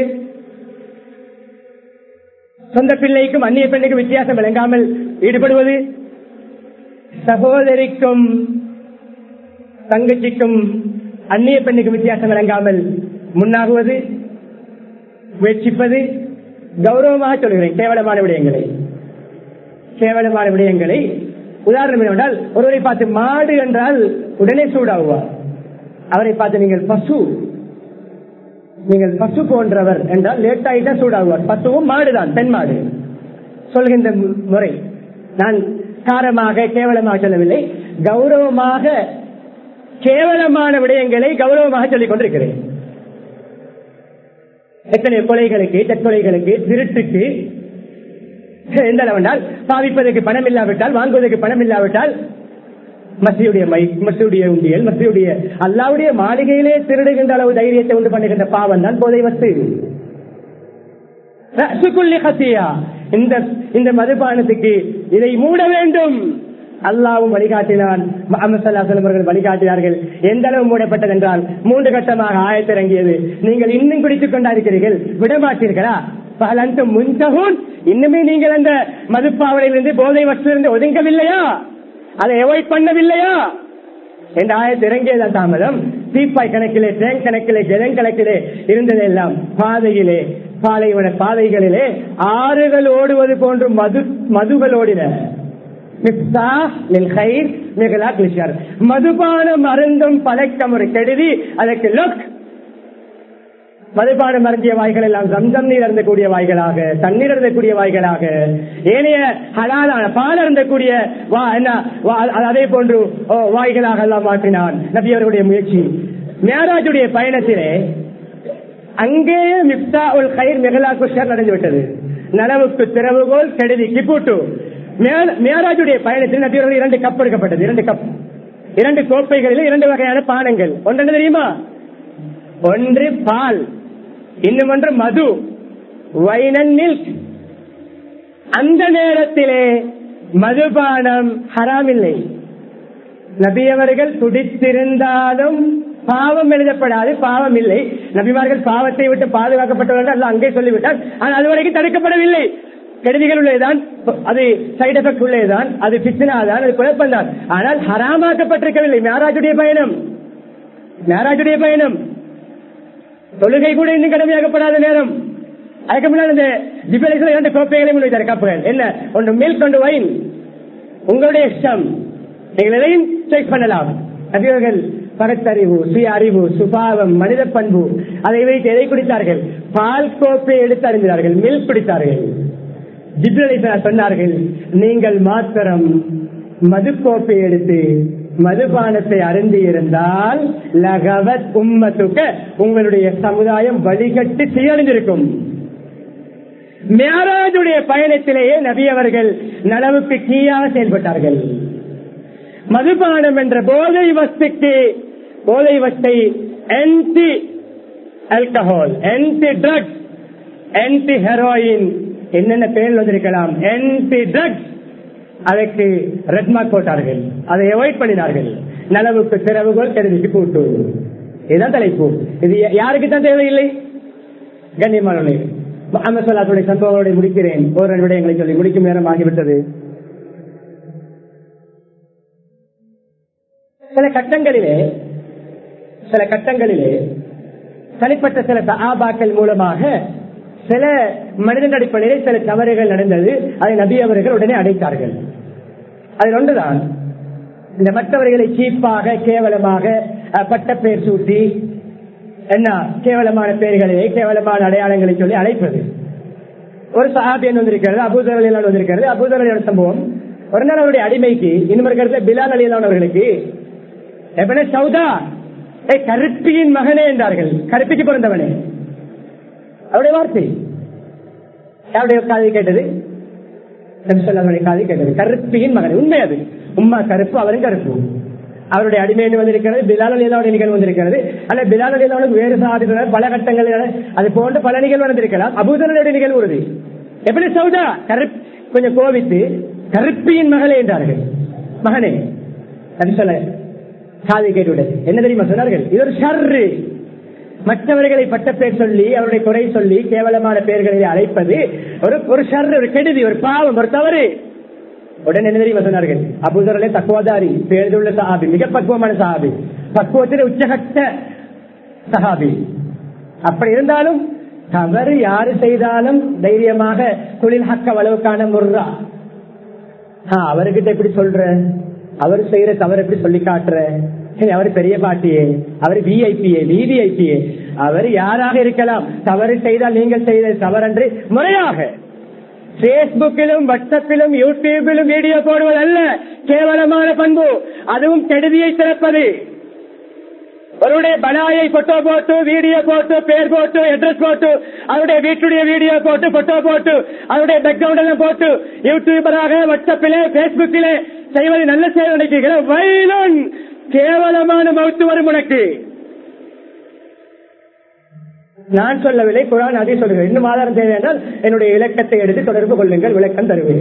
A: சொந்த பிள்ளைக்கும் அந்நிய பெண்ணுக்கும் வித்தியாசம் விளங்காமல் ஈடுபடுவது சகோதரிக்கும் தங்கச்சிக்கும் அந்நிய பெண்ணுக்கும் வித்தியாசம் விளங்காமல் முன்னாகுவது முயற்சிப்பது கௌரவமாக சொல்கிறேன் கேவலமான விடயங்களை கேவலமான விடயங்களை உதாரணம் என்னவென்றால் ஒருவரை பார்த்து மாடு என்றால் உடனே சூடாகுவார் அவரை பார்த்து நீங்கள் பசு நீங்கள் பசு போன்றவர் என்றால் லேட் ஆகிட்டா சூடாகுவார் பசுவும் மாடுதான் பெண் மாடு சொல்கின்ற முறை நான் காரமாக கேவலமாக சொல்லவில்லை கௌரவமாக கேவலமான விடயங்களை கௌரவமாக சொல்லிக் கொண்டிருக்கிறேன் எத்தனை கொலைகளுக்கு தற்கொலைகளுக்கு திருட்டுக்கு எந்த அளவென்றால் பாவிப்பதற்கு பணம் இல்லாவிட்டால் வாங்குவதற்கு பணம் இல்லாவிட்டால் மசியுடைய மைக் மசியுடைய உண்டியல் மசியுடைய அல்லாவுடைய மாளிகையிலே திருடுகின்ற அளவு தைரியத்தை உண்டு பண்ணுகின்ற பாவம் தான் போதை வத்து இந்த இந்த மதுபானத்துக்கு இதை மூட வேண்டும் அல்லாவும் வழிகாட்டினான் அவர்கள் வழிகாட்டினார்கள் எந்த அளவு மூடப்பட்டது என்றால் மூன்று கட்டமாக ஆயத்திறங்கியது நீங்கள் இன்னும் குடித்துக் கொண்டாருக்கிறீர்கள் விடமாட்டீர்களா பலந்து முன்தகும் இன்னுமே நீங்கள் அந்த மதுப்பாவலையிலிருந்து போதை வற்றிலிருந்து ஒதுங்கவில்லையா அதை அவாய்ட் பண்ணவில்லையா என்ற ஆயத்து இறங்கியதான் தாமதம் தீப்பாய் கணக்கிலே டேங்க் கணக்கிலே ஜெதன் கணக்கிலே இருந்ததெல்லாம் பாதையிலே பாலைவன பாதைகளிலே ஆறுகள் ஓடுவது போன்று மது மதுகள் ஓடின மதுபானம் அருந்தும் பழக்கம் ஒரு கெடுதி அதற்கு லுக் மதுபானம் மருந்திய வாய்கள் எல்லாம் சம்சம் நீர் அருந்தக்கூடிய வாய்களாக தண்ணீர் அருந்தக்கூடிய வாய்களாக ஏனைய ஹலாலான பால் அருந்தக்கூடிய அதே போன்று வாய்களாக எல்லாம் மாற்றினான் நபி அவர்களுடைய முயற்சி மேராஜுடைய பயணத்திலே அங்கேயே மிப்தா உல் கயிர் மெகலா குஷர் நடந்துவிட்டது நனவுக்கு திறவுகோல் கெடுதிக்கு பூட்டு மேராஜுடைய பயணத்தில் நபியவர்கள் இரண்டு கப் எடுக்கப்பட்டது இரண்டு கப் இரண்டு கோப்பைகளில் இரண்டு வகையான பானங்கள் ஒன்று தெரியுமா ஒன்று பால் இன்னும் ஒன்று மது வைன் அண்ட் மில்க் அந்த நேரத்திலே மதுபானம் ஹராம் இல்லை நபியவர்கள் துடித்திருந்தாலும் பாவம் எழுதப்படாது பாவம் இல்லை நபிமார்கள் பாவத்தை விட்டு பாதுகாக்கப்பட்டவர்கள் அல்ல அங்கே சொல்லிவிட்டார் ஆனால் அது வரைக்கும் தடுக்கப்படவில்லை கெடுதிகள் உள்ளதுதான் அது சைடு எஃபெக்ட் உள்ளதுதான் அது பிச்சினா தான் அது குழப்பம்தான் ஆனால் ஹராமாக்கப்பட்டிருக்கவில்லை மேராஜுடைய பயணம் மேராஜுடைய பயணம் தொழுகை கூட இன்னும் கடமையாக்கப்படாத நேரம் அதுக்கு முன்னால் இந்த ஜிபேலிஸ்ல இரண்டு கோப்பைகளை முன்வைத்தார் கப்புகள் என்ன ஒன்று மில்க் கொண்டு வைன் உங்களுடைய இஷ்டம் நீங்கள் எதையும் செக் பண்ணலாம் நபியவர்கள் பகத்தறிவு சுய அறிவு சுபாவம் மனித பண்பு அதை வைத்து எதை குடித்தார்கள் பால் கோப்பை எடுத்து அறிந்தார்கள் மில்க் குடித்தார்கள் ஜிப்ரலிசா சொன்னார்கள் நீங்கள் மாத்திரம் மது கோப்பை எடுத்து மதுபானத்தை அருந்தி இருந்தால் லகவத் உம்மத்துக்க உங்களுடைய சமுதாயம் வழிகட்டு சீரழிந்திருக்கும் மேராஜுடைய பயணத்திலேயே நபி அவர்கள் நலவுக்கு கீழாக செயல்பட்டார்கள் மதுபானம் என்ற போதை வஸ்துக்கு போதை வஸ்தை anti alcohol anti drugs anti heroin என்னென்ன பெயர் வந்திருக்கலாம் ஆன்டி ட்ரக்ஸ் அதற்கு ரெட் மார்க் போட்டார்கள் அதை அவாய்ட் பண்ணினார்கள் நலவுக்கு திறவுகோல் கருதிக்கு கூட்டு இதுதான் தலைப்பு இது யாருக்கு தான் தேவையில்லை கண்ணியமானவர்களே அமசலாத்துடைய சம்பவங்களை முடிக்கிறேன் ஒரு விடயங்களை சொல்லி முடிக்கும் நேரம் ஆகிவிட்டது சில கட்டங்களிலே சில கட்டங்களிலே தனிப்பட்ட சில ஆபாக்கள் மூலமாக சில மனிதன் அடிப்படையில் சில தவறுகள் நடந்தது அதை நபி அவர்கள் உடனே அடைத்தார்கள் அதில் ஒன்றுதான் இந்த மற்றவர்களை சீப்பாக கேவலமாக பட்ட பெயர் சூட்டி என்ன கேவலமான பெயர்களை கேவலமான அடையாளங்களை சொல்லி அழைப்பது ஒரு சஹாபியன் வந்திருக்கிறது அபூதர் வந்திருக்கிறது அபூதர் சம்பவம் ஒரு நாள் அவருடைய அடிமைக்கு இன்னும் இருக்கிறது பிலால் அலியலான் அவர்களுக்கு எப்பன சௌதா ஏ கருப்பியின் மகனே என்றார்கள் கருப்பிக்கு பிறந்தவனே அவருடைய வார்த்தை யாருடைய காதை கேட்டது காதை கேட்டது கருப்பியின் மகன் உண்மை அது உம்மா கருப்பு அவரும் கருப்பு அவருடைய அடிமைன்னு வந்திருக்கிறது பிலால் அலியலாவுடைய நிகழ்வு வந்திருக்கிறது அல்ல பிலால் அலியலாவுக்கு வேறு சாதிகள் பல கட்டங்கள் அது போன்ற பல நிகழ்வு நடந்திருக்கலாம் அபூதனுடைய நிகழ்வு உறுதி எப்படி சௌதா கருப் கொஞ்சம் கோவித்து கருப்பியின் மகளே என்றார்கள் மகனே சொல்ல காதை கேட்டுவிட என்ன தெரியுமா சொன்னார்கள் இது ஒரு ஷர்ரு மற்றவர்களை பட்ட பேர் சொல்லி அவருடைய குறை சொல்லி கேவலமான பெயர்களை அழைப்பது ஒரு ஒரு ஷர் ஒரு கெடுதி ஒரு பாவம் ஒரு தவறு உடனே என்ன தெரியுமா சொன்னார்கள் அபுதரலே தக்குவாதாரி பேருள்ள சஹாபி மிக பக்குவமான சஹாபி பக்குவத்தில் உச்சகட்ட சஹாபி அப்படி இருந்தாலும் தவறு யாரு செய்தாலும் தைரியமாக தொழில் ஹக்க அளவுக்கான முர்ரா அவர்கிட்ட எப்படி சொல்ற அவர் செய்யற தவறு எப்படி சொல்லி காட்டுற அவர் பெரிய பாட்டியே அவர் விஐபிஏ விவிஐபிஏ அவர் யாராக இருக்கலாம் தவறு செய்தால் நீங்கள் செய்த தவறன்று முறையாக பேஸ்புக்கிலும் வாட்ஸ்அப்பிலும் யூடியூபிலும் வீடியோ போடுவது அல்ல கேவலமான பண்பு அதுவும் கெடுதியை சிறப்பது அவருடைய பலாயை போட்டோ போட்டு வீடியோ போட்டு பேர் போட்டு அட்ரஸ் போட்டு அவருடைய வீட்டுடைய வீடியோ போட்டு போட்டோ போட்டு அவருடைய பேக்ரவுண்ட் எல்லாம் போட்டு யூடியூபராக வாட்ஸ்அப்பிலே பேஸ்புக்கிலே செய்வது நல்ல சேவை நினைக்கிறீர்கள் வயலன் கேவலமான மௌத்து வரும் உனக்கு நான் சொல்லவில்லை குரான் அதை சொல்லுங்கள் இன்னும் ஆதாரம் தேவை என்றால் என்னுடைய இலக்கத்தை எடுத்து தொடர்பு கொள்ளுங்கள் விளக்கம் தருவேன்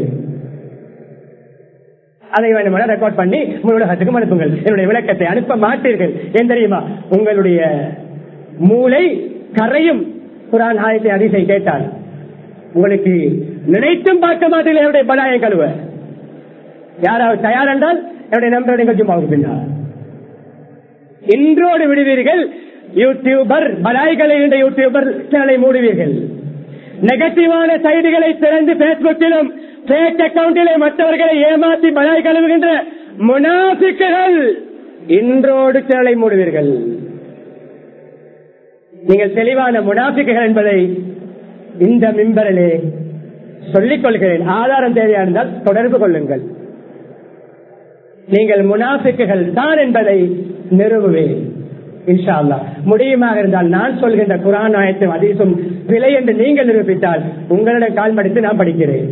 A: அதை வேண்டுமென ரெக்கார்ட் பண்ணி உங்களோட அனுப்புங்கள் என்னுடைய விளக்கத்தை அனுப்ப மாட்டீர்கள் ஏன் தெரியுமா உங்களுடைய மூளை கரையும் குரான் ஆயத்தை அதிசை கேட்டால் உங்களுக்கு நினைத்தும் பார்க்க மாட்டீர்கள் என்னுடைய பலாயம் கழுவ யாராவது தயார் என்றால் என்னுடைய நம்பர் நிகழ்ச்சி பின்னால் இன்றோடு விடுவீர்கள் யூடியூபர் பலாய்களை என்ற யூடியூபர் சேனலை மூடுவீர்கள் நெகட்டிவான சைடுகளை திறந்து பேஸ்புக்கிலும் பேக் அக்கவுண்டிலே மற்றவர்களை ஏமாற்றி பலாய் கழுவுகின்ற முனாபிக்குகள் இன்றோடு சேனலை மூடுவீர்கள் நீங்கள் தெளிவான முனாபிக்குகள் என்பதை இந்த மிம்பரிலே சொல்லிக் கொள்கிறேன் ஆதாரம் தேவையா இருந்தால் தொடர்பு கொள்ளுங்கள் நீங்கள் முனாபிக்குகள் தான் என்பதை நிறுவுவேன் இன்ஷா அல்லா முடியுமாக இருந்தால் நான் சொல்கின்ற குரான் ஆயத்தும் அதிகம் பிழை என்று நீங்கள் நிரூபித்தால் உங்களிடம் கால் மடித்து நான் படிக்கிறேன்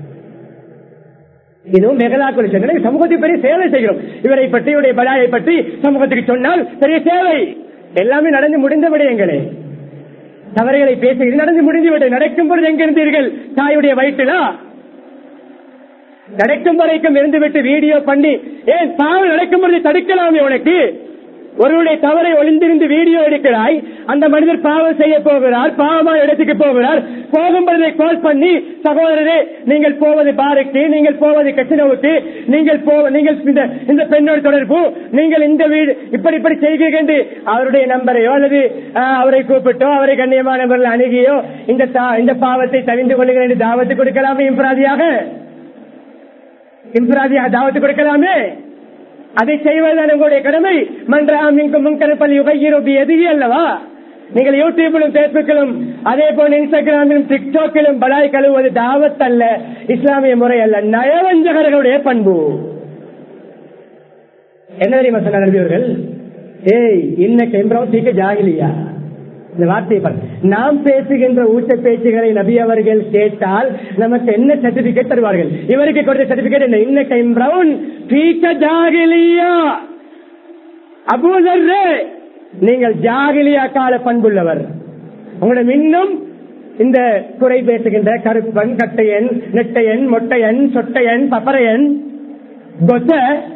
A: இதுவும் மெகலாக்குள் சென்று சமூகத்துக்கு பெரிய சேவை செய்கிறோம் இவரை பற்றி இவருடைய பலாயை பற்றி சமூகத்துக்கு சொன்னால் பெரிய சேவை எல்லாமே நடந்து முடிந்த விடயங்களே தவறுகளை பேசுகிறது நடந்து முடிந்து விட நடக்கும் பொழுது எங்க இருந்தீர்கள் தாயுடைய வயிற்றுலா நடக்கும் வரைக்கும் இருந்துவிட்டு வீடியோ பண்ணி ஏன் பாவம் நடக்கும் பொழுது தடுக்கலாமே உனக்கு ஒருவருடைய தவறை ஒளிந்திருந்து வீடியோ எடுக்கிறாய் அந்த மனிதர் பாவம் செய்ய போகிறார் பாவமான இடத்துக்கு போகிறார் போகும் பொழுதை கால் பண்ணி சகோதரரே நீங்கள் போவது பாருக்கு நீங்கள் போவது கச்சினவுக்கு நீங்கள் போ நீங்கள் இந்த இந்த பெண்ணோட தொடர்பு நீங்கள் இந்த வீடு இப்படி இப்படி செய்கிறீர்கள் என்று அவருடைய நம்பரையோ அல்லது ஆஹ், அவரை கூப்பிட்டோ அவரை கண்ணியமானவர்கள் அணுகியோ இந்த தா- இந்த பாவத்தை தவிந்து கொள்ளுங்கள் என்று தாவத்து கொடுக்கலாமே இம்ப்ராதியாக இம்ப்ராதியாக தாவத்து கொடுக்கலாமே அதை செய்வதுதான் உங்களுடைய கடமை மன்றாம் இங்கு முன்கருப்பல் யுகையிரோபி எதுவே அல்லவா நீங்கள் யூடியூபிலும் பேஸ்புக்கிலும் அதே போல இன்ஸ்டாகிராமிலும் டிக்டாக்கிலும் பலாய் கழுவுவது தாவத் அல்ல இஸ்லாமிய முறை அல்ல நயவஞ்சகர்களுடைய பண்பு என்ன தெரியுமா சொன்ன நபியவர்கள் ஏய் இன்னைக்கு எம்பிரம் சீக்க ஜாகிலியா இந்த வார்த்தையை பாரு. நாம் பேசுகின்ற ஊட்ட பேச்சுகளை நபி அவர்கள் கேட்டால் நமக்கு என்ன சர்டிபிகேட் தருவார்கள் இவருக்கு கொடுத்த சர்டிபிகேட் என்ன இன்னைக்கு எம்பிரவுன் சீக்க ஜாகிலியா அபூதர்ரே நீங்கள் ஜாகிலியா கால பண்புள்ளவர் உங்களிடம் இன்னும் இந்த குறை பேசுகின்ற கருப்பன் கட்டையன் நெட்டையன் மொட்டையன் சொட்டையன் பப்பரையன் கொத்த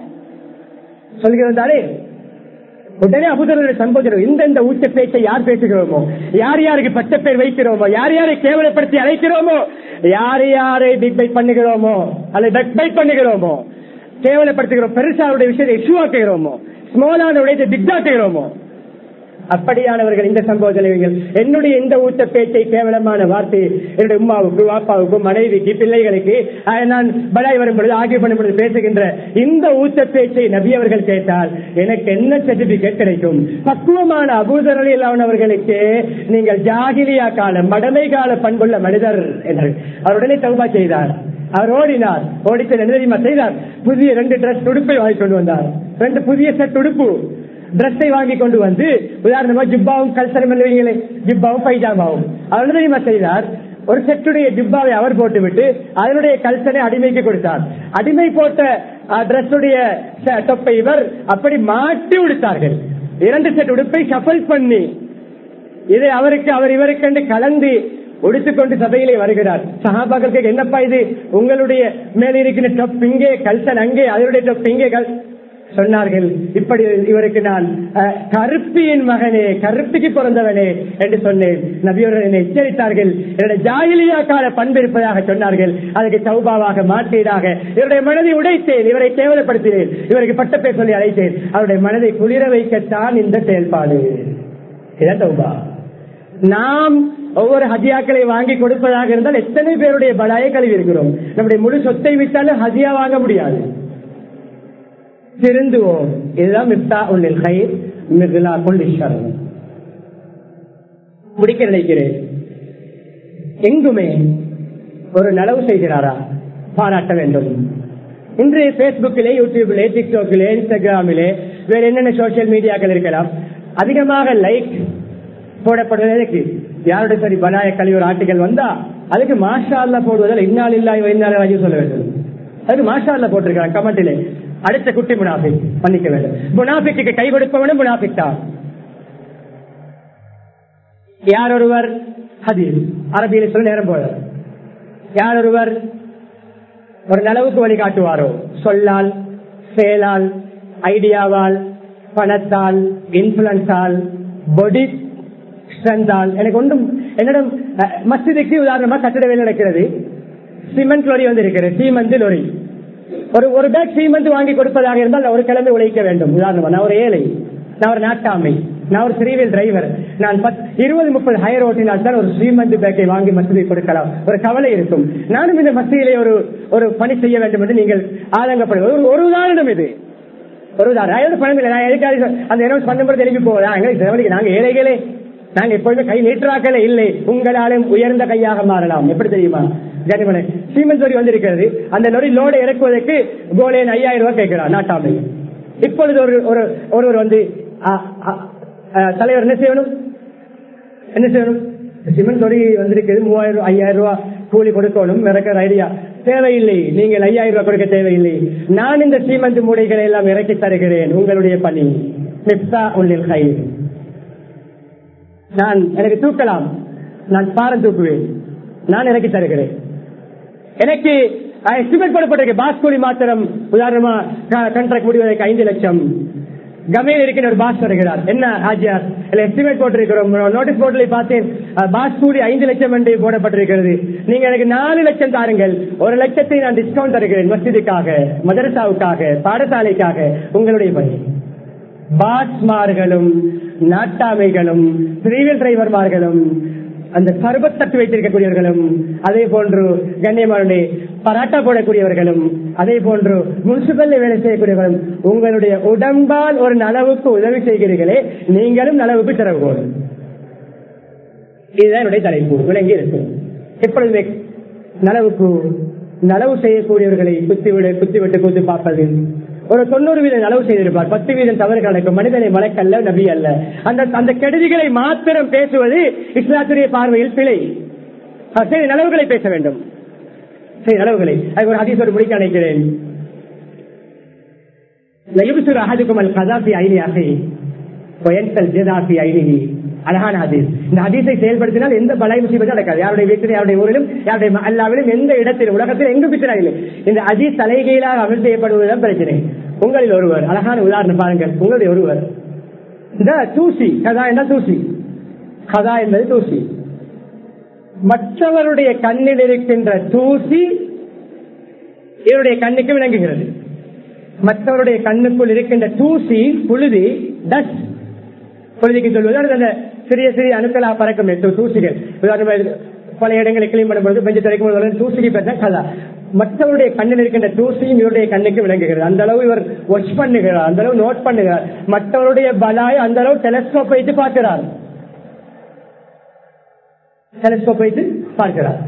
A: சொல்கிறதாலே உடனே அபுதருடைய சம்போதரம் இந்த இந்த ஊட்ட பேச்சை யார் பேசுகிறோமோ யார் யாருக்கு பட்ட பேர் வைக்கிறோமோ யார் யாரை கேவலப்படுத்தி அழைக்கிறோமோ யார் யாரை பிக் பைட் பண்ணுகிறோமோ அல்லது டக் பைட் பண்ணுகிறோமோ கேவலப்படுத்துகிறோம் பெருசா அவருடைய விஷயத்தை இஷ்யூ ஆக்குகிறோமோ ஸ்மாலான உடையத்தை பிக் ஆக்குகிறோமோ அப்படியானவர்கள் இந்த சம்பவத்தில் என்னுடைய இந்த ஊட்ட பேச்சை கேவலமான வார்த்தை என்னுடைய உமாவுக்கு வாப்பாவுக்கு மனைவிக்கு பிள்ளைகளுக்கு அஹ், நான் பலாய் வரும் பொழுது ஆகிய பண்ணும் பொழுது பேசுகின்ற இந்த ஊட்ட பேச்சை நபி அவர்கள் கேட்டால் எனக்கு என்ன சர்டிபிகேட் கிடைக்கும் பக்குவமான அபூதரலில் அவர்களுக்கு நீங்கள் ஜாகிலியா கால மடமை கால பண்புள்ள மனிதர் என்று அவர் உடனே தௌபா செய்தார் அவர் ஓடினார் ஓடித்து என்ன தெரியுமா செய்தார் புதிய ரெண்டு டிரஸ் துடுப்பை வாங்கி கொண்டு வந்தார் ரெண்டு புதிய செட் உடுப்பு டிரெஸ்ஸை வாங்கி கொண்டு வந்து உதாரணமா ஜிப்பாவும் கல்சரம் எழுவீங்களே ஜிப்பாவும் பைஜாமாவும் அவர் என்ன தெரியுமா செய்தார் ஒரு செட்டுடைய ஜிப்பாவை அவர் போட்டுவிட்டு அதனுடைய கல்சனை அடிமைக்கு கொடுத்தார் அடிமை போட்ட டிரெஸ்ஸுடைய தொப்பை இவர் அப்படி மாட்டி உடுத்தார்கள் இரண்டு செட் உடுப்பை ஷஃபல் பண்ணி இதை அவருக்கு அவர் இவருக்கு என்று கலந்து உடுத்துக்கொண்டு சபையிலே வருகிறார் சகாபாக்கள் கேட்க, என்னப்பா இது உங்களுடைய மேல இருக்கிற டொப் இங்கே கல்சன் அங்கே அதனுடைய டொப் இங்கே கல் சொன்னார்கள் இப்படி இவருக்கு நான் அஹ், கருப்பியின் மகனே கருப்பிக்கு பிறந்தவனே என்று சொன்னேன் நபியவர்கள் என்னை எச்சரித்தார்கள் என்னுடைய ஜாகிலியா கால பண்பு இருப்பதாக சொன்னார்கள் அதுக்கு சௌபாவாக மாற்றீடாக இவருடைய மனதை உடைத்தேன் இவரை கேவலப்படுத்தினேன் இவருக்கு பட்டப்பேர் சொல்லி அழைத்தேன் அவருடைய மனதை குளிர வைக்கத்தான் இந்த செயல்பாடு இதான் தௌபா நாம் ஒவ்வொரு ஹஜியாக்களை வாங்கி கொடுப்பதாக இருந்தால் எத்தனை பேருடைய பலாயை கழுவி இருக்கிறோம் நம்முடைய முழு சொத்தை விட்டாலும் ஹஜியா வாங்க முடியாது திருந்துவோம் இதுதான் மிப்தா உள்ளில் கயிர் மிகுலா கொள்ளிஷர் முடிக்க நினைக்கிறேன் எங்குமே ஒரு நலவு செய்கிறாரா பாராட்ட வேண்டும் இன்று பேஸ்புக்கிலே யூடியூபிலே டிக்டாக்கிலே இன்ஸ்டாகிராமிலே வேற என்னென்ன சோசியல் மீடியாக்கள் இருக்கலாம் அதிகமாக லைக் போடப்படுவதற்கு யாருடைய சரி பனாய கழிவு ஒரு ஆர்டிகல் வந்தா அதுக்கு மாஷா அல்லா போடுவதால் இன்னால் இல்லா இன்னால சொல்ல வேண்டும் அதுக்கு மாஷா அல்லா போட்டிருக்காங்க கமெண்டிலே அடுத்த குட்டி முனாஃபிக் மன்னிக்க வேண்டும் முனாஃபிக்கு கை கொடுப்பவனும் முனாஃபிக் தான் யார் ஒருவர் ஹதீஸ் அரபியில் சொல்ல நேரம் போல யார் ஒருவர் ஒரு நலவுக்கு வழிகாட்டுவாரோ சொல்லால் செயலால் ஐடியாவால் பணத்தால் இன்ஃபுளுன்ஸால் பொடி ஸ்ட்ரென்த்தால் எனக்கு ஒன்றும் என்னிடம் அஹ், மஸ்ஜிதுக்கு உதாரணமா கட்டிட வேலை நடக்கிறது சிமெண்ட் லொரி வந்து இருக்கிறது சீமந்து லொரி ஒரு ஒரு பேக் சீமெண்ட் வாங்கி கொடுப்பதாக இருந்தால் நான் ஒரு கிழமை உழைக்க வேண்டும் உதாரணமா நான் ஒரு ஏழை நான் ஒரு நாட்டாமை நான் ஒரு த்ரீவீல் டிரைவர் நான் பத்- இருபது முப்பது ஹையர் ஓட்டினால் தான் ஒரு ஸ்ரீமந்த் பேக்கை வாங்கி மசூதி கொடுக்கலாம் ஒரு கவலை இருக்கும் நானும் இந்த மசூதியிலே ஒரு ஒரு பணி செய்ய வேண்டும் என்று நீங்கள் ஆதங்கப்படுவது ஒரு- ஒரு உதாரணம் இது ஒரு உதாரணம் நான் எதுவும் பணம் இல்லை நான் எதுக்காக அந்த அனௌன்ஸ் பண்ணும்போது எழுப்பி போவதா எங்களுக்கு செலவழிக்க நாங்க ஏழைகளே நாங்க எப்பொழுதும் கை நீற்றாக்களே இல்லை உங்களாலும் உயர்ந்த கையாக மாறலாம் எப்படி தெரியுமா ஜனிமலை சீமெண்ட் லொரி வந்திருக்கிறது அந்த லொரி லோடு இறக்குவதற்கு கோலேன் ஐயாயிரம் ரூபாய் கேட்கிறார் நாட்டாமை இப்பொழுது ஒரு ஒரு ஒருவர் வந்து ஆ, ஆ, ஆ, தலைவர் என்ன செய்யணும் என்ன செய்யணும் சிமெண்ட் லொரி வந்திருக்கிறது மூவாயிரம் ரூபாய், ஐயாயிரம் ரூபாய் கூலி கொடுக்கணும் மிரக்கிற ஐடியா தேவையில்லை நீங்கள் ஐயாயிரம் ரூபாய் கொடுக்க தேவையில்லை நான் இந்த சீமெண்ட் மூடைகளை எல்லாம் இறக்கி தருகிறேன் உங்களுடைய பணி மிப்தா உள்ளில் கை நான் எனக்கு தூக்கலாம் நான் பாரம் தூக்குவேன் நான் இறக்கி தருகிறேன் எனக்கு எஸ்டிமேட் பண்ணப்பட்டிருக்கு பாஸ் கூலி மாத்திரம் உதாரணமா கண்ட்ராக்ட் முடிவதற்கு ஐந்து லட்சம் கமையில் இருக்கிற ஒரு பாஸ் வருகிறார் என்ன ஆஜியார் இல்ல எஸ்டிமேட் போட்டிருக்கிறோம் நோட்டீஸ் போர்ட்ல பார்த்தேன் அஹ், பாஸ் கூலி ஐந்து லட்சம் என்று போடப்பட்டிருக்கிறது நீங்க எனக்கு நாலு லட்சம் தாருங்கள் ஒரு லட்சத்தை நான் டிஸ்கவுண்ட் தருகிறேன் மஸ்ஜிதுக்காக மதரசாவுக்காக பாடசாலைக்காக உங்களுடைய பணி பாஸ்மார்களும் நாட்டாமைகளும் த்ரீவில் டிரைவர்மார்களும் அந்த சர்பத் தட்டு வைத்திருக்கக்கூடியவர்களும் அதே போன்று கண்ணியமானுடைய பராட்டா போடக்கூடியவர்களும் அதே போன்று முனிசிபல் வேலை செய்யக்கூடியவர்களும் உங்களுடைய உடம்பால் ஒரு நலவுக்கு உதவி செய்கிறீர்களே நீங்களும் நலவுக்கு திறவுகோள் இதுதான் என்னுடைய தலைப்பு விளங்கி இருக்கும் எப்பொழுதுமே நலவுக்கு நலவு செய்யக்கூடியவர்களை குத்திவிட குத்திவிட்டு குத்தி பார்ப்பது ஒரு தொண்ணூறு வீதம் நலவு செய்திருப்பார் பத்து வீதம் தவறு நடக்கும் மனிதனை மலக்கல்ல நபி அல்ல அந்த அந்த கெடுதிகளை மாத்திரம் பேசுவது இஸ்லாத்துடைய பார்வையில் பிழை ஆ, சரி நலவுகளை பேச வேண்டும் சரி நலவுகளை அதுக்கு ஒரு ஹதீஸோடு முடிக்க நினைக்கிறேன் லயுபிசுர் அஹதுக்கும் அல் கதாபி ஐனி அகை ஒயன்கல் ஜெதாபி ஐனிஹி அழகான ஹதீஸ் இந்த ஹதீஸை செயல்படுத்தினால் எந்த பலாய் முசீபத்தும் நடக்காது யாருடைய வீட்டிலும் யாருடைய ஊரிலும் யாருடைய அல்லாவிலும் எந்த இடத்திலும் உலகத்தில் எங்கும் பித்தனா இல்லை இந்த ஹதீஸ் தலைகீழாக அமல் செய்யப்படுவதுதான் பிரச்சனை உங்களில் ஒருவர் அழகான உதாரணம் பாருங்கள் உங்களுடைய ஒருவர் இந்த தூசி கதா என்ன தூசி கதா என்பது தூசி மற்றவருடைய கண்ணில் இருக்கின்ற தூசி இவருடைய கண்ணுக்கு விளங்குகிறது மற்றவருடைய கண்ணுக்குள் இருக்கின்ற தூசி புழுதி டஸ்ட் புழுதிக்கு சொல்வது அல்லது அந்த சிறிய சிறிய அணுக்களா பறக்கும் எட்டு தூசிகள் உதாரணமா இது பல இடங்களை கிளீன் பண்ணும்போது பெஞ்சு திறக்கும் போது தூசிக்கு பெற்ற கதா மற்றவருடைய கண்ணில் இருக்கின்ற தூசியும் இவருடைய கண்ணுக்கு விளங்குகிறது அந்த அளவு இவர் வாட்ச் பண்ணுகிறார் அந்த அளவு நோட் பண்ணுகிறார் மற்றவருடைய பலாய் அந்த அளவு டெலஸ்கோப் வைத்து பார்க்கிறார் டெலஸ்கோப் வைத்து பார்க்கிறார்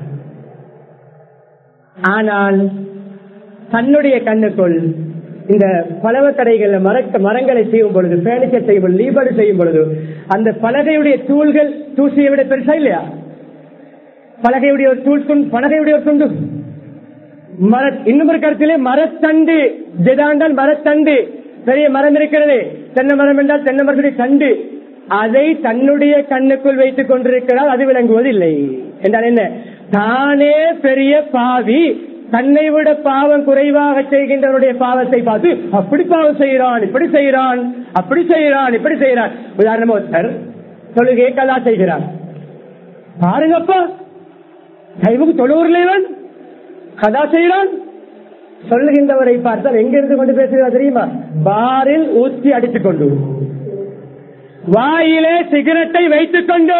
A: ஆனால் தன்னுடைய கண்ணுக்குள் இந்த பலவ கடைகள்ல மரக்க மரங்களை செய்யும் பொழுது பேனிச்சர் செய்யும் பொழுது லீபடு செய்யும் பொழுது அந்த பலகையுடைய தூள்கள் தூசியை விட பெருசா இல்லையா பலகையுடைய ஒரு தூள் துண்டு பலகையுடைய ஒரு துண்டு மர இன்னும் ஒரு கருத்திலே மரத்தண்டு ஜெதாண்டால் மரத்தண்டு பெரிய மரம் இருக்கிறது தென்னை மரம் என்றால் தென்னை மரத்துடைய தண்டு அதை தன்னுடைய கண்ணுக்குள் வைத்துக் கொண்டிருக்கிறால் அது விளங்குவதில்லை என்றால் என்ன தானே பெரிய பாவி தன்னை விட பாவம் குறைவாக செய்கின்றவருடைய பாவத்தை பார்த்து அப்படி பாவம் செய்கிறான் இப்படி செய்கிறான் அப்படி செய்கிறான் இப்படி செய்கிறான் உதாரணமா ஒருத்தர் தொழுகை கலா செய்கிறான் பாருங்கப்பா கைவுக்கு தொழுவூர்ல இவன் கதா செய்கிறான் சொல்லுகின்றவரை பார்த்தால் எங்க இருந்து கொண்டு பேசுகிறார் தெரியுமா பாரில் ஊற்றி அடித்துக் கொண்டு வாயிலே சிகரெட்டை வைத்துக் கொண்டு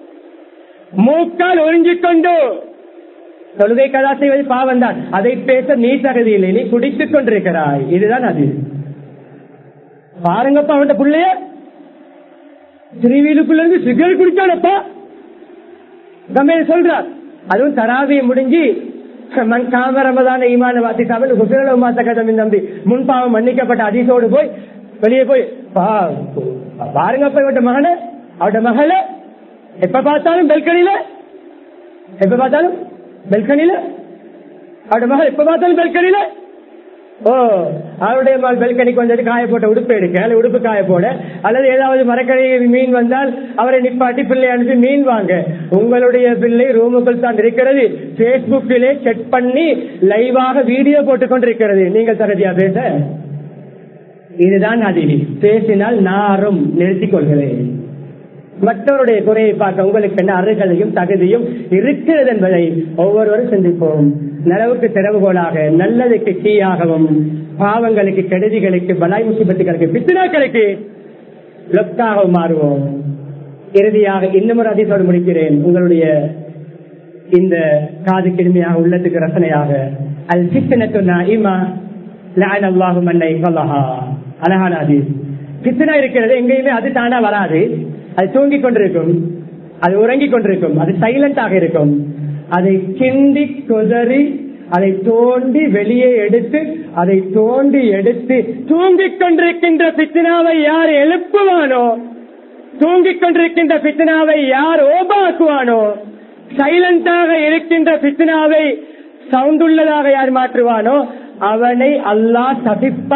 A: மூக்கால் ஒருங்கிக் கொண்டு தொழுகை கதா செய்வது பாவம் தான் அதை பேச நீ தகுதி இல்லை நீ குடித்துக் கொண்டிருக்கிறாய் இதுதான் அது பாருங்கப்பா அவன் பிள்ளைய திருவிழுக்குள்ள இருந்து சிகரெட் குடிச்சானப்பா கம்பெனி சொல்றார் அதுவும் தராவியை முடிஞ்சு மண் காமரமதான ஈமான வாசிக்காமல் குசிரல மாத்த கதமின் நம்பி முன்பாவம் மன்னிக்கப்பட்ட அதிசோடு போய் வெளியே போய் பா- பாருங்கப்பா இவட்ட மகனை அவட மகள எப்ப பார்த்தாலும் பெல்கனில எப்ப பார்த்தாலும் பெல்கனில அவட மகள் எப்ப பார்த்தாலும் பெல்கனில ஓ அவருடைய மகள் பெல்கனிக்கு வந்துட்டு காய போட்ட உடுப்பு எடுக்க அல்லது உடுப்பு காய போட அல்லது ஏதாவது மரக்கடையில் மீன் வந்தால் அவரை நிப்பாட்டி பிள்ளை அனுப்பி மீன் வாங்க உங்களுடைய பிள்ளை ரூமுக்குள் தான் இருக்கிறது பேஸ்புக்கிலே செக் பண்ணி லைவாக வீடியோ போட்டுக் கொண்டிருக்கிறது நீங்கள் தகுதியா பேச இதுதான் அதில் பேசினால் நாரும் நிறுத்திக் கொள்கிறேன் மற்றவருடைய குறையை பார்க்க உங்களுக்கு என்ன அருகதையும் தகுதியும் இருக்கிறது என்பதை ஒவ்வொருவரும் சிந்திப்போம் நலவுக்கு திறவுகோலாக நல்லதுக்கு கீயாகவும் பாவங்களுக்கு கெடுதிகளுக்கு பலாய் முசிபத்துகளுக்கு பித்தினாக்களுக்கு லொக்காகவும் மாறுவோம் இறுதியாக இன்னும் ஒரு அதிசோடு முடிக்கிறேன் உங்களுடைய இந்த காது கிருமியாக உள்ளத்துக்கு ரசனையாக அல் சித்தனத்து நாயிமா லான் அல்லாஹு மன்னை கொல்லஹா அழகான அதீஸ் பித்தனா இருக்கிறது எங்கேயுமே அது தானா வராது அது தூங்கிக் கொண்டிருக்கும் அது உறங்கிக் கொண்டிருக்கும் அது சைலண்டாக இருக்கும் அதை கிண்டி குதறி அதை தோண்டி வெளியே எடுத்து அதை தோண்டி எடுத்து தூங்கிக் கொண்டிருக்கின்ற பித்னாவை யார் எழுப்புவானோ தூங்கிக் கொண்டிருக்கின்ற பித்னாவை யார் ஓபாக்குவானோ சைலண்டாக இருக்கின்ற பித்னாவை சவுண்ட் உள்ளதாக யார் மாற்றுவானோ அவனை அல்லாஹ்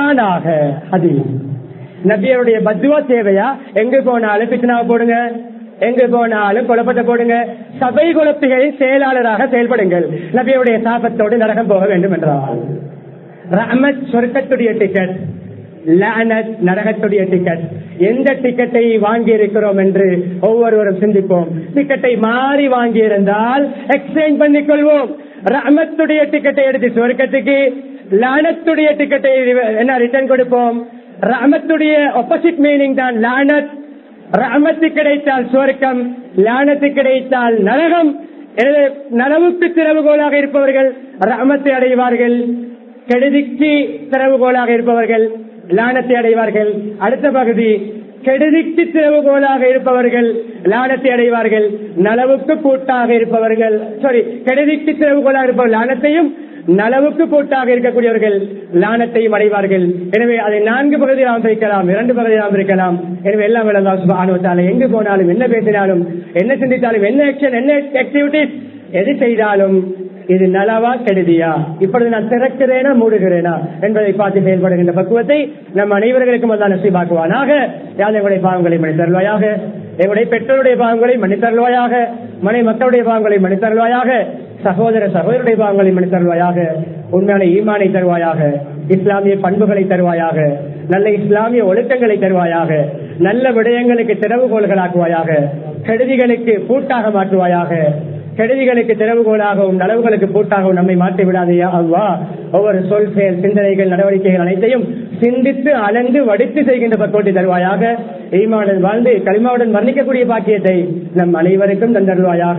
A: சபிப்பானாக அது நபியருடைய பத்துவா தேவையா எங்க போனாலும் பித்னாவை போடுங்க எங்கு போனாலும் குழப்பத்தை போடுங்க சபை குழப்பிகளின் செயலாளராக செயல்படுங்கள் நபியுடைய சாபத்தோடு நரகம் போக வேண்டும் என்றால் ரஹமத் சொர்க்கத்துடைய டிக்கெட் லானத் நரகத்துடைய டிக்கெட் எந்த டிக்கெட்டை வாங்கி இருக்கிறோம் என்று ஒவ்வொருவரும் சிந்திப்போம் டிக்கெட்டை மாறி வாங்கி இருந்தால் எக்ஸ்சேஞ்ச் பண்ணிக் கொள்வோம் ரஹமத்துடைய டிக்கெட்டை எடுத்து சொர்க்கத்துக்கு லானத்துடைய டிக்கெட்டை என்ன ரிட்டர்ன் கொடுப்போம் ரஹமத்துடைய ஆப்போசிட் மீனிங் தான் லானத் ரஹமத்து கிடைத்தால் சுவர்க்கம் லானத்து கிடைத்தால் நரகம் எனவே நனவுக்கு திறவுகோலாக இருப்பவர்கள் ரஹமத்தை அடைவார்கள் கெடுதிக்கு திறவுகோலாக இருப்பவர்கள் லானத்தை அடைவார்கள் அடுத்த பகுதி கெடுதிக்கு திறவுகோலாக இருப்பவர்கள் லானத்தை அடைவார்கள் நலவுக்கு கூட்டாக இருப்பவர்கள் சாரி கெடுதிக்கு திறவுகோலாக இருப்பவர்கள் லானத்தையும் நலவுக்கு கூட்டாக இருக்கக்கூடியவர்கள் லானத்தையும் அடைவார்கள் எனவே அதை நான்கு பகுதியாக பிரிக்கலாம் இரண்டு பகுதியாக இருக்கலாம் எனவே எல்லாம் விளங்காசுபானுவத்தால எங்கு போனாலும் என்ன பேசினாலும் என்ன சிந்தித்தாலும் என்ன ஆக்ஷன் என்ன ஆக்டிவிட்டிஸ் எது செய்தாலும் இது நலவா கெடுதியா இப்பொழுது நான் திறக்கிறேனா மூடுகிறேனா என்பதை பார்த்து செயல்படுகின்ற பக்குவத்தை நம் அனைவர்களுக்கும் வந்தால் நசிபாக்குவானாக யார் எங்களுடைய பாவங்களை மன்னித்தருள்வாயாக எங்களுடைய பெற்றோருடைய பாவங்களை மன்னித்தருள்வாயாக மனை மக்களுடைய பாவங்களை மன்னித்தருள்வாயாக சகோதர சகோதரருடைய பாவங்களை மன்னித்தருள்வாயாக உண்மையான ஈமானை தருவாயாக இஸ்லாமிய பண்புகளை தருவாயாக நல்ல இஸ்லாமிய ஒழுக்கங்களை தருவாயாக நல்ல விடயங்களுக்கு திறவுகோள்களாக்குவாயாக கெடுதிகளுக்கு பூட்டாக மாற்றுவாயாக கெடுதிகளுக்கு திறவுகோலாகவும் நலவுகளுக்கு பூட்டாகவும் நம்மை மாற்றி விடாதையா அவ்வா ஒவ்வொரு சொல் செயல் சிந்தனைகள் நடவடிக்கைகள் அனைத்தையும் சிந்தித்து அளந்து வடித்து செய்கின்ற பக்கோட்டி தருவாயாக ஈமாவுடன் வாழ்ந்து களிமாவுடன் வர்ணிக்கக்கூடிய பாக்கியத்தை நம் அனைவருக்கும் தந்தருவாயாக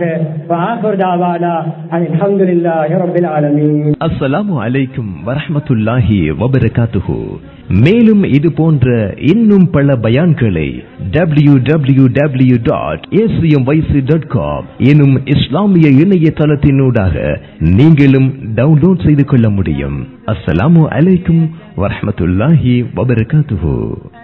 B: அஸ்ஸலாமு அலைக்கும் வரஹமத்துல்லாஹி வபரகாத்துஹு மேலும் இது போன்ற இன்னும் பல பயான்களை W W W dot ACM YC dot com எனும் இஸ்லாமிய இணையதளத்தினூடாக நீங்களும் டவுன்லோட் செய்து கொள்ள முடியும் அஸ்ஸலாமு அலைக்கும் வரஹமத்துல்லாஹி வபரகாத்துஹு